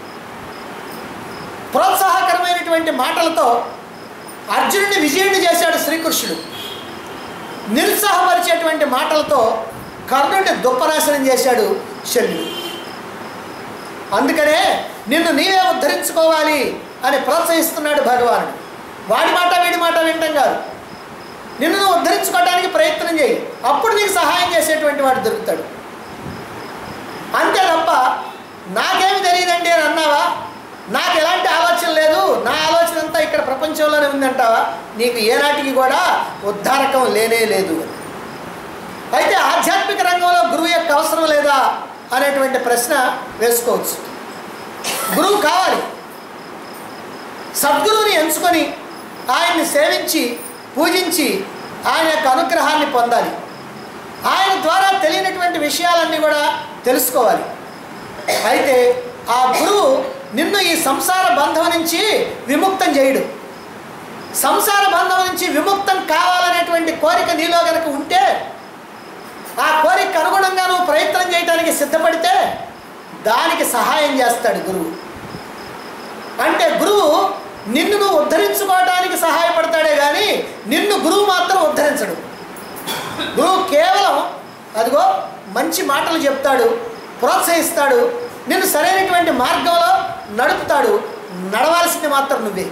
ప్రోత్సాహకరమైనటువంటి మాటలతో అర్జునుడిని విజయుడిని చేశాడు శ్రీకృష్ణుడు నిరుత్సాహపరిచేటువంటి మాటలతో కర్ణుడిని దుప్పనాశనం చేశాడు శల్యుడు అందుకనే నిన్ను నీవే ఉద్ధరించుకోవాలి అని ప్రోత్సహిస్తున్నాడు భగవానుడు వాడి మాట వీడి మాట వినటం కాదు నిన్ను నువ్వు ఉద్ధరించుకోవడానికి ప్రయత్నం చేయి అప్పుడు నీకు సహాయం చేసేటువంటి వాడు దొరుకుతాడు అంతే తప్ప నాకేమి తెలియదండి అని అన్నావా నాకు ఎలాంటి ఆలోచన లేదు నా ఆలోచన అంతా ఇక్కడ ప్రపంచంలోనే ఉందంటావా నీకు ఏనాటికి కూడా ఉద్ధారకం లేనే లేదు అయితే ఆధ్యాత్మిక రంగంలో గురువు యొక్క అవసరం లేదా అనేటువంటి ప్రశ్న వేసుకోవచ్చు గురువు కావాలి సద్గురువుని ఎంచుకొని ఆయన్ని సేవించి పూజించి ఆయన యొక్క అనుగ్రహాన్ని పొందాలి ఆయన ద్వారా తెలియనటువంటి విషయాలన్నీ కూడా తెలుసుకోవాలి అయితే ఆ గురువు నిన్ను ఈ సంసార బంధం నుంచి విముక్తం చేయడు సంసార బంధం నుంచి విముక్తం కావాలనేటువంటి కోరిక నీలో కనుక ఉంటే ఆ కోరిక అనుగుణంగా నువ్వు ప్రయత్నం చేయడానికి సిద్ధపడితే దానికి సహాయం చేస్తాడు గురువు అంటే గురువు నిన్ను నువ్వు ఉద్ధరించుకోవడానికి సహాయపడతాడే కానీ నిన్ను గురువు మాత్రం ఉద్ధరించడు గురువు కేవలం అదిగో మంచి మాటలు చెప్తాడు ప్రోత్సహిస్తాడు నిన్ను సరైనటువంటి మార్గంలో నడుపుతాడు నడవాల్సింది మాత్రం నువ్వే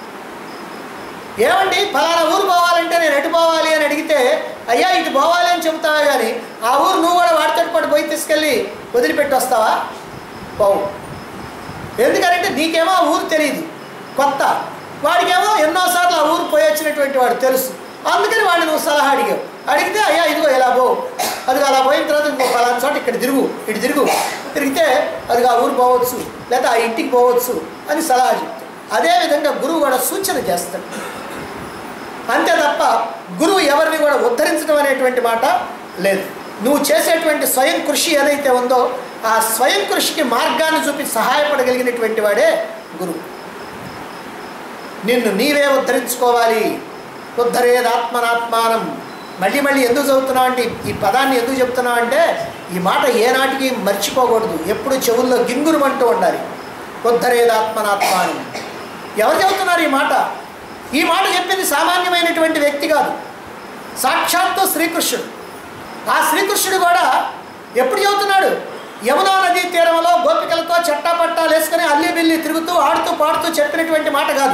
ఏమండి ఫలానా ఊరు పోవాలంటే నేను ఎటు పోవాలి అని అడిగితే అయ్యా ఇటు పోవాలి అని చెబుతావా కానీ ఆ ఊరు నువ్వు కూడా వాడితో పాటు పోయి తీసుకెళ్ళి వదిలిపెట్టి వస్తావా పోవు ఎందుకంటే నీకేమో ఆ ఊరు తెలియదు కొత్త వాడికేమో ఎన్నోసార్లు ఆ ఊరు పోయి వచ్చినటువంటి వాడు తెలుసు అందుకని వాడిని నువ్వు సలహా అడిగావు అడిగితే అయ్యా ఇదిగో ఇలా పో అది పలానా చోట ఇక్కడ తిరుగు ఇటు తిరుగు తిరిగితే అది ఆ ఊరు పోవచ్చు లేదా ఆ ఇంటికి పోవచ్చు అని సలహా చెప్తాడు అదేవిధంగా గురువు కూడా సూచన చేస్తాడు అంతే తప్ప గురువు ఎవరిని కూడా ఉద్ధరించడం అనేటువంటి మాట లేదు నువ్వు చేసేటువంటి స్వయం కృషి ఏదైతే ఉందో ఆ స్వయం కృషికి మార్గాన్ని చూపి సహాయపడగలిగినటువంటి వాడే గురువు నిన్ను నీవే ఉద్ధరించుకోవాలి ఉద్ధరేదాత్మనాత్మానం మళ్ళీ మళ్ళీ ఎందుకు చదువుతున్నావు అంటే ఈ పదాన్ని ఎందుకు చెప్తున్నావు అంటే ఈ మాట ఏనాటికి మర్చిపోకూడదు ఎప్పుడు చెవుల్లో గింగురుమంటూ ఉండాలి ఉద్ధరేదాత్మనాత్మానం ఎవరు చెబుతున్నారు ఈ మాట ఈ మాట చెప్పింది సామాన్యమైనటువంటి వ్యక్తి కాదు సాక్షాత్తు శ్రీకృష్ణుడు ఆ శ్రీకృష్ణుడు కూడా ఎప్పుడు చెబుతున్నాడు యమునా నదీ తీరంలో గోపికలతో చట్టాపట్టాలు వేసుకొని అల్లి బిల్లి తిరుగుతూ ఆడుతూ పాడుతూ చెప్పినటువంటి మాట కాదు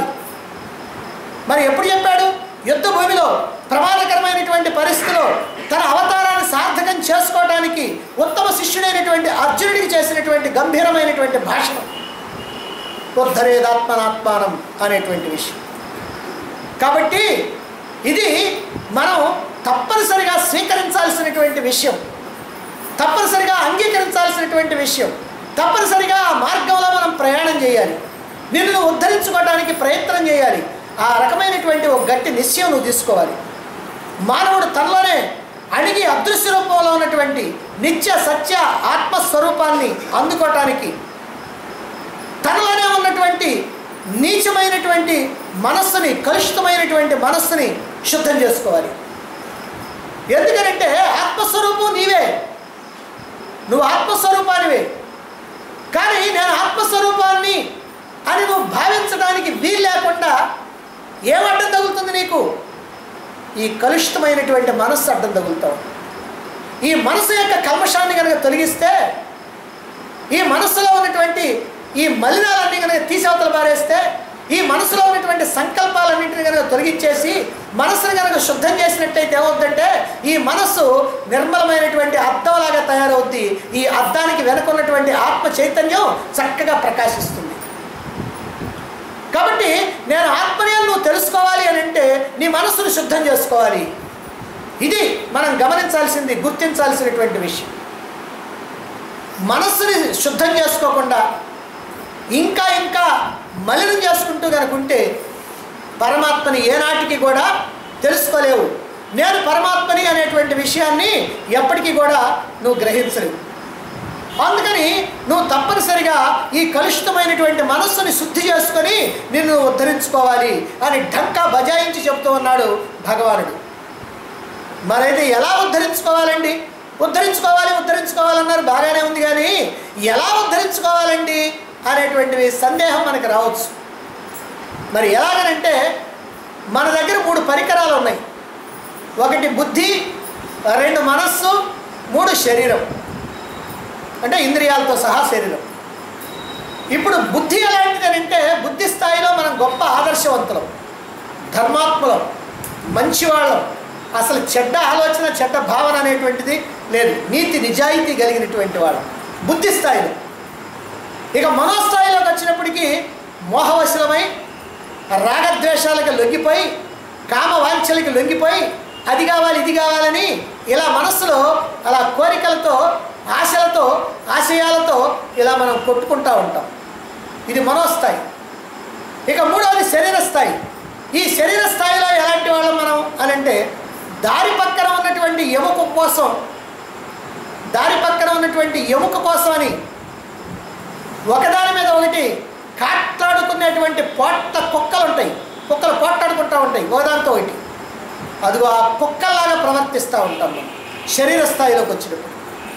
మరి ఎప్పుడు చెప్పాడు యుద్ధ భూమిలో ప్రమాదకరమైనటువంటి పరిస్థితిలో తన అవతారాన్ని సార్థకం చేసుకోవడానికి ఉత్తమ శిష్యుడైనటువంటి అర్జునుడికి చేసినటువంటి గంభీరమైనటువంటి భాషణం ఉద్ధరేదాత్మనాత్మానం అనేటువంటి విషయం కాబట్టి ఇది మనం తప్పనిసరిగా స్వీకరించాల్సినటువంటి విషయం తప్పనిసరిగా అంగీకరించాల్సినటువంటి విషయం తప్పనిసరిగా ఆ మార్గంలో మనం ప్రయాణం చేయాలి నిన్ను ఉద్ధరించుకోవడానికి ప్రయత్నం చేయాలి ఆ రకమైనటువంటి ఒక గట్టి నిశ్చయం నువ్వు తీసుకోవాలి మానవుడు తనలోనే అడిగి అదృశ్య రూపంలో ఉన్నటువంటి నిత్య సత్య ఆత్మస్వరూపాన్ని అందుకోవటానికి తనలోనే ఉన్నటువంటి నీచమైనటువంటి మనస్సుని కలుషితమైనటువంటి మనస్సుని శుద్ధం చేసుకోవాలి ఎందుకనంటే ఆత్మస్వరూపం నీవే నువ్వు ఆత్మస్వరూపానివే కానీ నేను ఆత్మస్వరూపాన్ని అని నువ్వు భావించడానికి వీలు లేకుండా ఏం అడ్డం తగులుతుంది నీకు ఈ కలుషితమైనటువంటి మనస్సు అడ్డం తగులుతావు ఈ మనసు యొక్క కల్మషాన్ని కనుక తొలగిస్తే ఈ మనస్సులో ఉన్నటువంటి ఈ మలినాలన్నీ కనుక తీసేవతలు పారేస్తే ఈ మనసులో ఉన్నటువంటి సంకల్పాలన్నింటిని కనుక తొలగించేసి మనసును కనుక శుద్ధం చేసినట్టయితే ఏమవుతుందంటే ఈ మనస్సు నిర్మలమైనటువంటి అద్దంలాగా తయారవుద్ది ఈ అద్దానికి వెనుకున్నటువంటి ఆత్మ చైతన్యం చక్కగా ప్రకాశిస్తుంది కాబట్టి నేను ఆత్మని అని నువ్వు తెలుసుకోవాలి అని అంటే నీ మనస్సును శుద్ధం చేసుకోవాలి ఇది మనం గమనించాల్సింది గుర్తించాల్సినటువంటి విషయం మనస్సుని శుద్ధం చేసుకోకుండా ఇంకా ఇంకా మలినం చేసుకుంటూ కనుకుంటే పరమాత్మని ఏనాటికి కూడా తెలుసుకోలేవు నేను పరమాత్మని అనేటువంటి విషయాన్ని ఎప్పటికీ కూడా నువ్వు గ్రహించలేవు అందుకని నువ్వు తప్పనిసరిగా ఈ కలుషితమైనటువంటి మనస్సుని శుద్ధి చేసుకొని నిన్ను ఉద్ధరించుకోవాలి అని ఢంకా బజాయించి చెప్తూ ఉన్నాడు భగవానుడు మరైతే ఎలా ఉద్ధరించుకోవాలండి ఉద్ధరించుకోవాలి ఉద్ధరించుకోవాలన్నారు బాగానే ఉంది కానీ ఎలా ఉద్ధరించుకోవాలండి అనేటువంటి సందేహం మనకు రావచ్చు మరి ఎలాగనంటే మన దగ్గర మూడు పరికరాలు ఉన్నాయి ఒకటి బుద్ధి రెండు మనస్సు మూడు శరీరం అంటే ఇంద్రియాలతో సహా శరీరం ఇప్పుడు బుద్ధి ఎలాంటిది అని అంటే బుద్ధి స్థాయిలో మనం గొప్ప ఆదర్శవంతులం ధర్మాత్ములం మంచివాళ్ళం అసలు చెడ్డ ఆలోచన చెడ్డ భావన అనేటువంటిది లేదు నీతి నిజాయితీ కలిగినటువంటి వాళ్ళం బుద్ధి స్థాయిలో ఇక మనోస్థాయిలోకి వచ్చినప్పటికీ మోహవశలమై రాగద్వేషాలకు లొంగిపోయి కామ వాంఛలకి లొంగిపోయి అది కావాలి ఇది కావాలని ఇలా మనస్సులో అలా కోరికలతో ఆశలతో ఆశయాలతో ఇలా మనం కొట్టుకుంటూ ఉంటాం ఇది మనోస్థాయి ఇక మూడవది శరీర స్థాయి ఈ శరీర స్థాయిలో ఎలాంటి వాళ్ళం మనం అని అంటే దారి పక్కన ఉన్నటువంటి ఎముక కోసం దారి పక్కన ఉన్నటువంటి ఎముక కోసం అని ఒకదాని మీద ఒకటి కాట్లాడుకునేటువంటి పోట్ల కుక్కలు ఉంటాయి కుక్కలు పోట్లాడుకుంటూ ఉంటాయి ఒకదానితో ఒకటి అదిగో ఆ కుక్కల్లాగా ప్రవర్తిస్తూ ఉంటాం మనం శరీర స్థాయిలోకి వచ్చినప్పుడు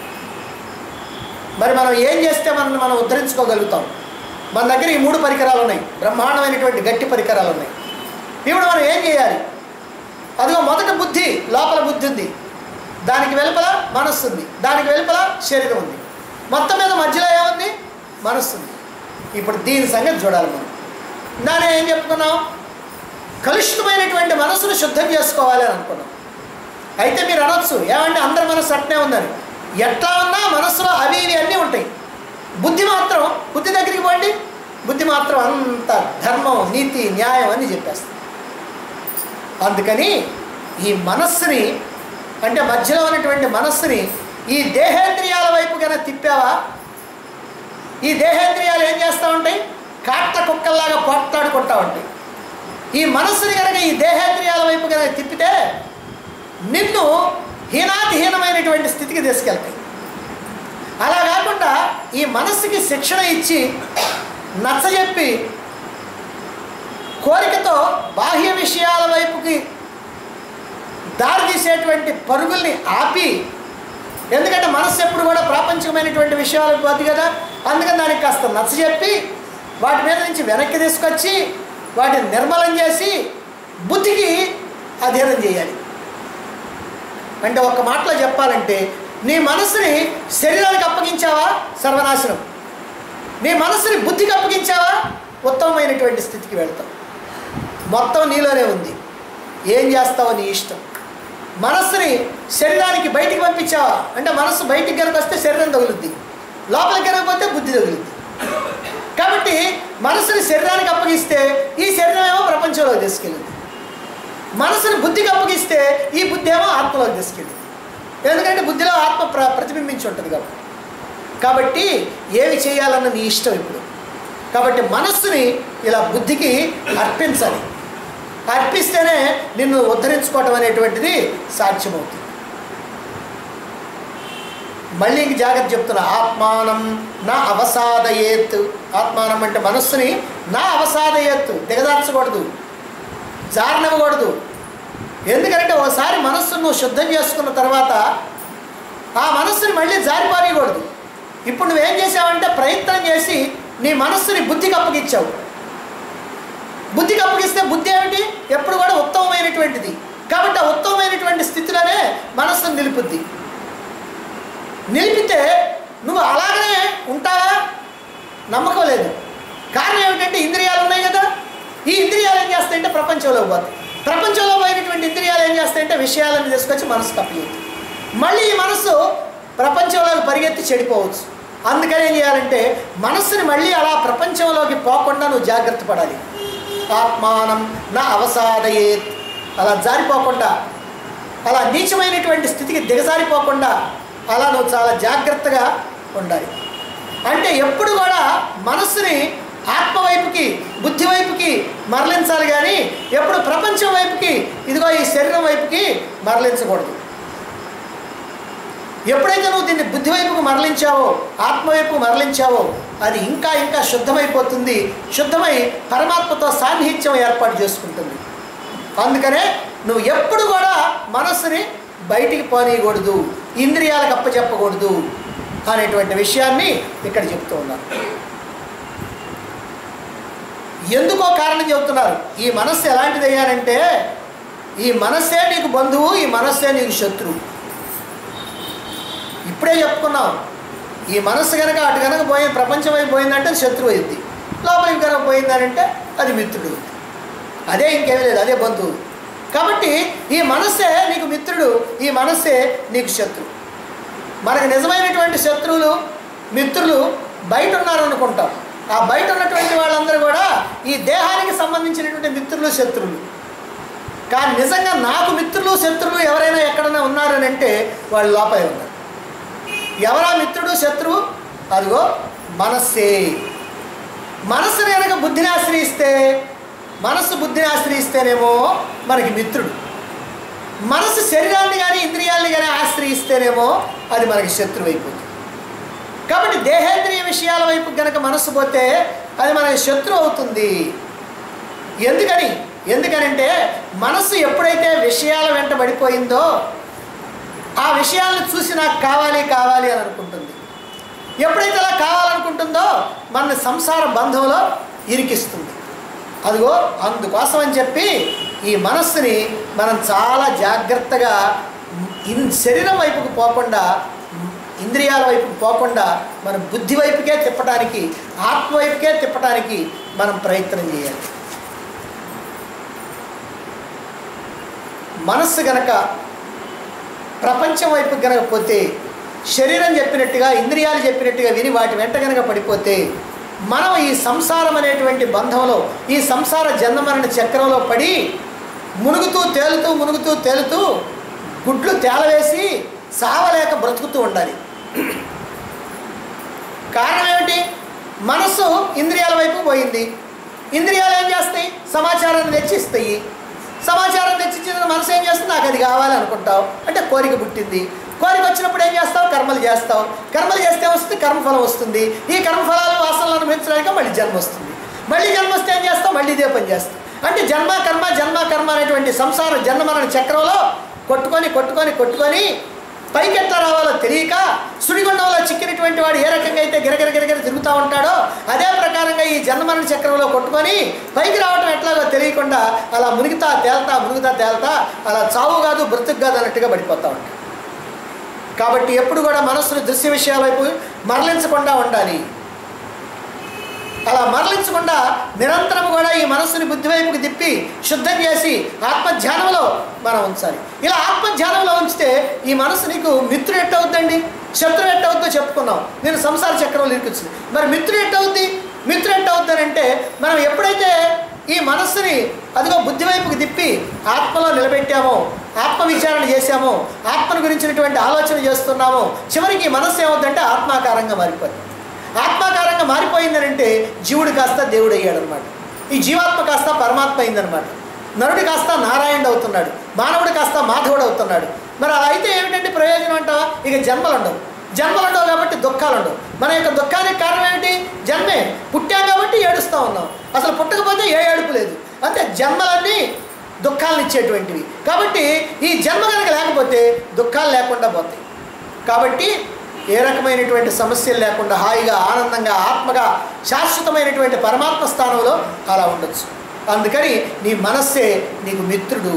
మరి మనం ఏం చేస్తే మనల్ని మనం ఉద్ధరించుకోగలుగుతాం మన దగ్గర ఈ మూడు పరికరాలు ఉన్నాయి బ్రహ్మాండమైనటువంటి గట్టి పరికరాలు ఉన్నాయి ఇప్పుడు మనం ఏం చేయాలి అదిగో మొదట బుద్ధి లోపల బుద్ధి ఉంది దానికి వెలుపల మనస్సు ఉంది దానికి వెలుపల శరీరం ఉంది మొత్తం మీద మధ్యలో ఏముంది మనస్సు ఉంది ఇప్పుడు దీని సంగతి చూడాలి మనం దాని ఏం చెప్పుకున్నాం కలుషితమైనటువంటి మనసును శుద్ధం చేసుకోవాలి అని అనుకున్నాం అయితే మీరు అనొచ్చు ఏమంటే అందరి మనసు అట్నే ఉందని ఎట్లా ఉన్నా మనసులో అవి ఇవి అన్నీ ఉంటాయి బుద్ధి మాత్రం బుద్ధి దగ్గరికి పోండి బుద్ధి మాత్రం అంత ధర్మం నీతి న్యాయం అని చెప్పేస్తుంది అందుకని ఈ మనస్సుని అంటే మధ్యలో ఉన్నటువంటి మనస్సుని ఈ దేహేంద్రియాల వైపు కనుక తిప్పావా ఈ దేహేంద్రియాలు ఏం చేస్తూ ఉంటాయి కాట్ట కుక్కల్లాగా పోట్లాడుకుంటా ఉంటాయి ఈ మనస్సుని కనుక ఈ దేహేంద్రియాల వైపు కనుక తిప్పితే నిన్ను హీనాతిహీనమైనటువంటి స్థితికి తీసుకెళ్తాయి అలా కాకుండా ఈ మనస్సుకి శిక్షణ ఇచ్చి నచ్చజెప్పి కోరికతో బాహ్య విషయాల వైపుకి దారి తీసేటువంటి పరుగుల్ని ఆపి ఎందుకంటే మనస్సు ఎప్పుడు కూడా ప్రాపంచికమైనటువంటి విషయాలకు పోద్ది కదా అందుకని దానికి కాస్త నచ్చజెప్పి వాటి మీద నుంచి వెనక్కి తీసుకొచ్చి వాటిని నిర్మలం చేసి బుద్ధికి అధీనం చేయాలి అంటే ఒక మాటలో చెప్పాలంటే నీ మనసుని శరీరానికి అప్పగించావా సర్వనాశనం నీ మనసుని బుద్ధికి అప్పగించావా ఉత్తమమైనటువంటి స్థితికి వెళ్తావు మొత్తం నీలోనే ఉంది ఏం చేస్తావో నీ ఇష్టం మనస్సుని శరీరానికి బయటికి పంపించావా అంటే మనస్సు బయటికి కనుక వస్తే శరీరం తగులుద్ది లోపలికి కనుకపోతే బుద్ధి తగులుద్ది కాబట్టి మనసుని శరీరానికి అప్పగిస్తే ఈ శరీరం ఏమో ప్రపంచంలోకి తీసుకెళ్ళింది మనసుని బుద్ధికి అప్పగిస్తే ఈ బుద్ధి ఏమో ఆత్మలోకి తీసుకెళ్ళింది ఎందుకంటే బుద్ధిలో ఆత్మ ప్ర ప్రతిబింబించి ఉంటుంది కాబట్టి కాబట్టి ఏమి చేయాలన్న నీ ఇష్టం ఇప్పుడు కాబట్టి మనస్సుని ఇలా బుద్ధికి అర్పించాలి అర్పిస్తేనే నిన్ను ఉద్ధరించుకోవటం అనేటువంటిది సాధ్యమవుతుంది మళ్ళీ ఇంక జాగ్రత్త చెప్తున్నా ఆత్మానం నా అవసాదయేత్ ఆత్మానం అంటే మనస్సుని నా అవసాదయేత్ దిగదార్చకూడదు జారనివ్వకూడదు ఎందుకంటే ఒకసారి మనస్సును నువ్వు శుద్ధం చేసుకున్న తర్వాత ఆ మనస్సుని మళ్ళీ జారిపారేయకూడదు ఇప్పుడు నువ్వేం చేసావంటే ప్రయత్నం చేసి నీ మనస్సుని బుద్ధికి అప్పగించావు బుద్ధికి అప్పగిస్తే బుద్ధి ఏమిటి ఎప్పుడు కూడా ఉత్తమమైనటువంటిది కాబట్టి ఆ ఉత్తమమైనటువంటి స్థితిలోనే మనస్సును నిలుపుద్ది నిలిపితే నువ్వు అలాగనే ఉంటావా నమ్మకం లేదు కారణం ఏమిటంటే ఇంద్రియాలు ఉన్నాయి కదా ఈ ఇంద్రియాలు ఏం చేస్తాయంటే ప్రపంచంలో పోతాయి ప్రపంచంలో పోయినటువంటి ఇంద్రియాలు ఏం చేస్తాయంటే విషయాలను తీసుకొచ్చి మనసు కప్పలేదు మళ్ళీ ఈ మనసు ప్రపంచంలోకి పరిగెత్తి చెడిపోవచ్చు అందుకని ఏం చేయాలంటే మనస్సుని మళ్ళీ అలా ప్రపంచంలోకి పోకుండా నువ్వు జాగ్రత్త పడాలి ఆత్మానం నా అవసాదయేత్ అలా జారిపోకుండా అలా నీచమైనటువంటి స్థితికి దిగజారిపోకుండా అలా నువ్వు చాలా జాగ్రత్తగా ఉండాలి అంటే ఎప్పుడు కూడా మనస్సుని ఆత్మ వైపుకి బుద్ధి వైపుకి మరలించాలి కానీ ఎప్పుడు ప్రపంచం వైపుకి ఇదిగో ఈ శరీరం వైపుకి మరలించకూడదు ఎప్పుడైతే నువ్వు దీన్ని బుద్ధి వైపుకు మరలించావో ఆత్మ వైపుకు మరలించావో అది ఇంకా ఇంకా శుద్ధమైపోతుంది శుద్ధమై పరమాత్మతో సాన్నిహిత్యం ఏర్పాటు చేసుకుంటుంది అందుకనే నువ్వు ఎప్పుడు కూడా మనస్సుని బయటికి పోనీయకూడదు ఇంద్రియాలకు అప్పచెప్పకూడదు అనేటువంటి విషయాన్ని ఇక్కడ చెప్తూ ఉన్నారు ఎందుకో కారణం చెబుతున్నారు ఈ మనస్సు ఎలాంటిది అయ్యానంటే ఈ మనస్సే నీకు బంధువు ఈ మనస్సే నీకు శత్రువు ఇప్పుడే చెప్పుకున్నాం ఈ మనస్సు కనుక అటు కనుక పోయి ప్రపంచం వైపు పోయిందంటే అది శత్రువు అయింది లోపలికి కనుక పోయిందనంటే అది మిత్రుడు అదే ఇంకేమీ లేదు అదే బంధువు కాబట్టి ఈ మనస్సే నీకు మిత్రుడు ఈ మనస్సే నీకు శత్రువు మనకు నిజమైనటువంటి శత్రువులు మిత్రులు బయట ఉన్నారు అనుకుంటాం ఆ బయట ఉన్నటువంటి వాళ్ళందరూ కూడా ఈ దేహానికి సంబంధించినటువంటి మిత్రులు శత్రువులు కానీ నిజంగా నాకు మిత్రులు శత్రువులు ఎవరైనా ఎక్కడైనా ఉన్నారని అంటే వాళ్ళు లోపలే ఉన్నారు ఎవరా మిత్రుడు శత్రువు అదిగో మనస్సే మనస్సుని కనుక బుద్ధిని ఆశ్రయిస్తే మనస్సు బుద్ధిని ఆశ్రయిస్తేనేమో మనకి మిత్రుడు మనసు శరీరాన్ని కానీ ఇంద్రియాలని కానీ ఆశ్రయిస్తేనేమో అది మనకి శత్రువు అయిపోతుంది కాబట్టి దేహేంద్రియ విషయాల వైపు గనక మనస్సు పోతే అది మనకి శత్రువు అవుతుంది ఎందుకని ఎందుకనంటే మనస్సు ఎప్పుడైతే విషయాల వెంట పడిపోయిందో ఆ విషయాలను చూసి నాకు కావాలి కావాలి అని అనుకుంటుంది ఎప్పుడైతే అలా కావాలనుకుంటుందో మన సంసార బంధంలో ఇరికిస్తుంది అదిగో అందుకోసం అని చెప్పి ఈ మనస్సుని మనం చాలా జాగ్రత్తగా ఇన్ శరీరం వైపుకు పోకుండా ఇంద్రియాల వైపుకు పోకుండా మన బుద్ధి వైపుకే తిప్పడానికి ఆత్మ వైపుకే తిప్పడానికి మనం ప్రయత్నం చేయాలి మనస్సు గనక ప్రపంచం వైపు గనక పోతే శరీరం చెప్పినట్టుగా ఇంద్రియాలు చెప్పినట్టుగా విని వాటి వెంట గనక పడిపోతే మనం ఈ సంసారం అనేటువంటి బంధంలో ఈ సంసార జన్మరణ చక్రంలో పడి మునుగుతూ తేలుతూ మునుగుతూ తేలుతూ గుడ్లు తేలవేసి సావలేక బ్రతుకుతూ ఉండాలి కారణం ఏమిటి మనస్సు ఇంద్రియాల వైపు పోయింది ఇంద్రియాలు ఏం చేస్తాయి సమాచారాన్ని తెచ్చిస్తాయి సమాచారం తెచ్చిచ్చిన మనసు ఏం చేస్తుంది నాకు అది కావాలి అనుకుంటావు అంటే కోరిక పుట్టింది కోరిక వచ్చినప్పుడు ఏం చేస్తావు కర్మలు చేస్తావు కర్మలు చేస్తే వస్తుంది కర్మఫలం వస్తుంది ఈ కర్మఫలాలు వాసనలు అనుభవించడానికి మళ్ళీ జన్మ వస్తుంది మళ్ళీ జన్మ వస్తే ఏం చేస్తావు మళ్ళీ ఇదే పని చేస్తావు అంటే జన్మ కర్మ జన్మ కర్మ అనేటువంటి సంసార జన్మరణ చక్రంలో కొట్టుకొని కొట్టుకొని కొట్టుకొని పైకి ఎట్లా రావాలో తెలియక సుడిగుండంలో చిక్కినటువంటి వాడు ఏ రకంగా అయితే గిరగిర గిరగిర తిరుగుతూ ఉంటాడో అదే ప్రకారంగా ఈ జన్మరణ చక్రంలో కొట్టుకొని పైకి రావటం ఎట్లాగో తెలియకుండా అలా మునిగితా తేల్తా మునుగుతా తేల్తా అలా చావు కాదు బ్రతుకు కాదు అన్నట్టుగా పడిపోతూ ఉంటాడు కాబట్టి ఎప్పుడు కూడా మనస్సును దృశ్య విషయాల వైపు మరలించకుండా ఉండాలి అలా మరలించకుండా నిరంతరం కూడా ఈ మనస్సుని బుద్ధి వైపుకి తిప్పి శుద్ధం చేసి ఆత్మధ్యానంలో మనం ఉంచాలి ఇలా ఆత్మధ్యానంలో ఉంచితే ఈ మనస్సు నీకు మిత్రుడు ఎట్టవుద్దండి శత్రువు ఎట్టవుద్దో చెప్పుకున్నాం నేను సంసార చక్రంలో ఇరుకొచ్చింది మరి మిత్రుడు ఎట్టవుద్ది మిత్రుడు ఎట్టవుద్దని మనం ఎప్పుడైతే ఈ మనస్సుని అదిగో బుద్ధి వైపుకి తిప్పి ఆత్మలో నిలబెట్టామో ఆత్మ విచారణ చేశామో ఆత్మను గురించినటువంటి ఆలోచన చేస్తున్నామో చివరికి ఈ మనస్సు ఏమవుద్దంటే ఆత్మాకారంగా మారిపోతుంది ఆత్మాకారంగా మారిపోయిందనంటే జీవుడు కాస్త దేవుడు అయ్యాడు అనమాట ఈ జీవాత్మ కాస్త పరమాత్మ అయిందనమాట నరుడు కాస్త నారాయణుడు అవుతున్నాడు మానవుడు కాస్త మాధవుడు అవుతున్నాడు మరి అలా అయితే ఏమిటంటే ప్రయోజనం అంటావా ఇక జన్మలు ఉండవు జన్మలు ఉండవు కాబట్టి దుఃఖాలు ఉండవు మన యొక్క దుఃఖానికి కారణం ఏమిటి జన్మే పుట్టాం కాబట్టి ఏడుస్తూ ఉన్నాం అసలు పుట్టకపోతే ఏ ఏడుపు లేదు అంతే జన్మలన్నీ దుఃఖాలను ఇచ్చేటువంటివి కాబట్టి ఈ జన్మ కనుక లేకపోతే దుఃఖాలు లేకుండా పోతాయి కాబట్టి ఏ రకమైనటువంటి సమస్యలు లేకుండా హాయిగా ఆనందంగా ఆత్మగా శాశ్వతమైనటువంటి పరమాత్మ స్థానంలో అలా ఉండొచ్చు అందుకని నీ మనస్సే నీకు మిత్రుడు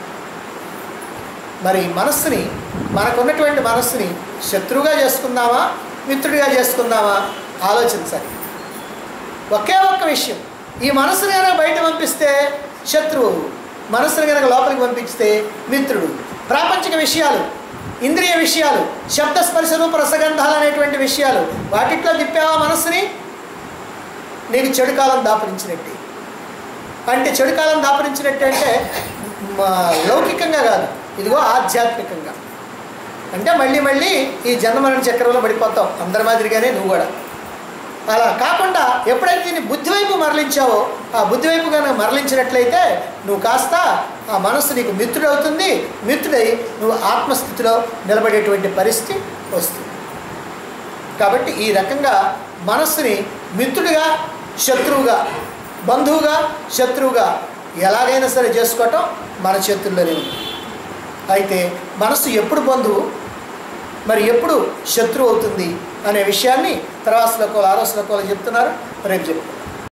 మరి మనస్సుని మనకున్నటువంటి మనస్సుని శత్రువుగా చేసుకుందామా మిత్రుడిగా చేసుకుందామా ఆలోచించాలి ఒకే ఒక్క విషయం ఈ మనసుని కనుక బయట పంపిస్తే శత్రువు మనసుని కనుక లోపలికి పంపిస్తే మిత్రుడు ప్రాపంచిక విషయాలు ఇంద్రియ విషయాలు శబ్ద స్పర్శ రూప రసగంధాలు అనేటువంటి విషయాలు వాటిట్లో తిప్పావా మనస్సుని నీకు చెడు కాలం దాపరించినట్టే అంటే చెడు కాలం దాపరించినట్టు అంటే మా లౌకికంగా కాదు ఇదిగో ఆధ్యాత్మికంగా అంటే మళ్ళీ మళ్ళీ ఈ జన్మరణ చక్రంలో పడిపోతావు అందరి మాదిరిగానే నువ్వు కూడా అలా కాకుండా ఎప్పుడైతే దీన్ని బుద్ధి వైపు మరలించావో ఆ బుద్ధి వైపు కనుక మరలించినట్లయితే నువ్వు కాస్త ఆ మనస్సు నీకు మిత్రుడవుతుంది మిత్రుడై నువ్వు ఆత్మస్థితిలో నిలబడేటువంటి పరిస్థితి వస్తుంది కాబట్టి ఈ రకంగా మనస్సుని మిత్రుడిగా శత్రువుగా బంధువుగా శత్రువుగా ఎలాగైనా సరే చేసుకోవటం మన చేతుల్లోనే ఉంది అయితే మనస్సు ఎప్పుడు బంధువు మరి ఎప్పుడు శత్రువు అవుతుంది అనే విషయాన్ని తర్వాత శ్లోకాలు ఆరో శ్లోకాలు చెప్తున్నారు రేపు చెప్తున్నారు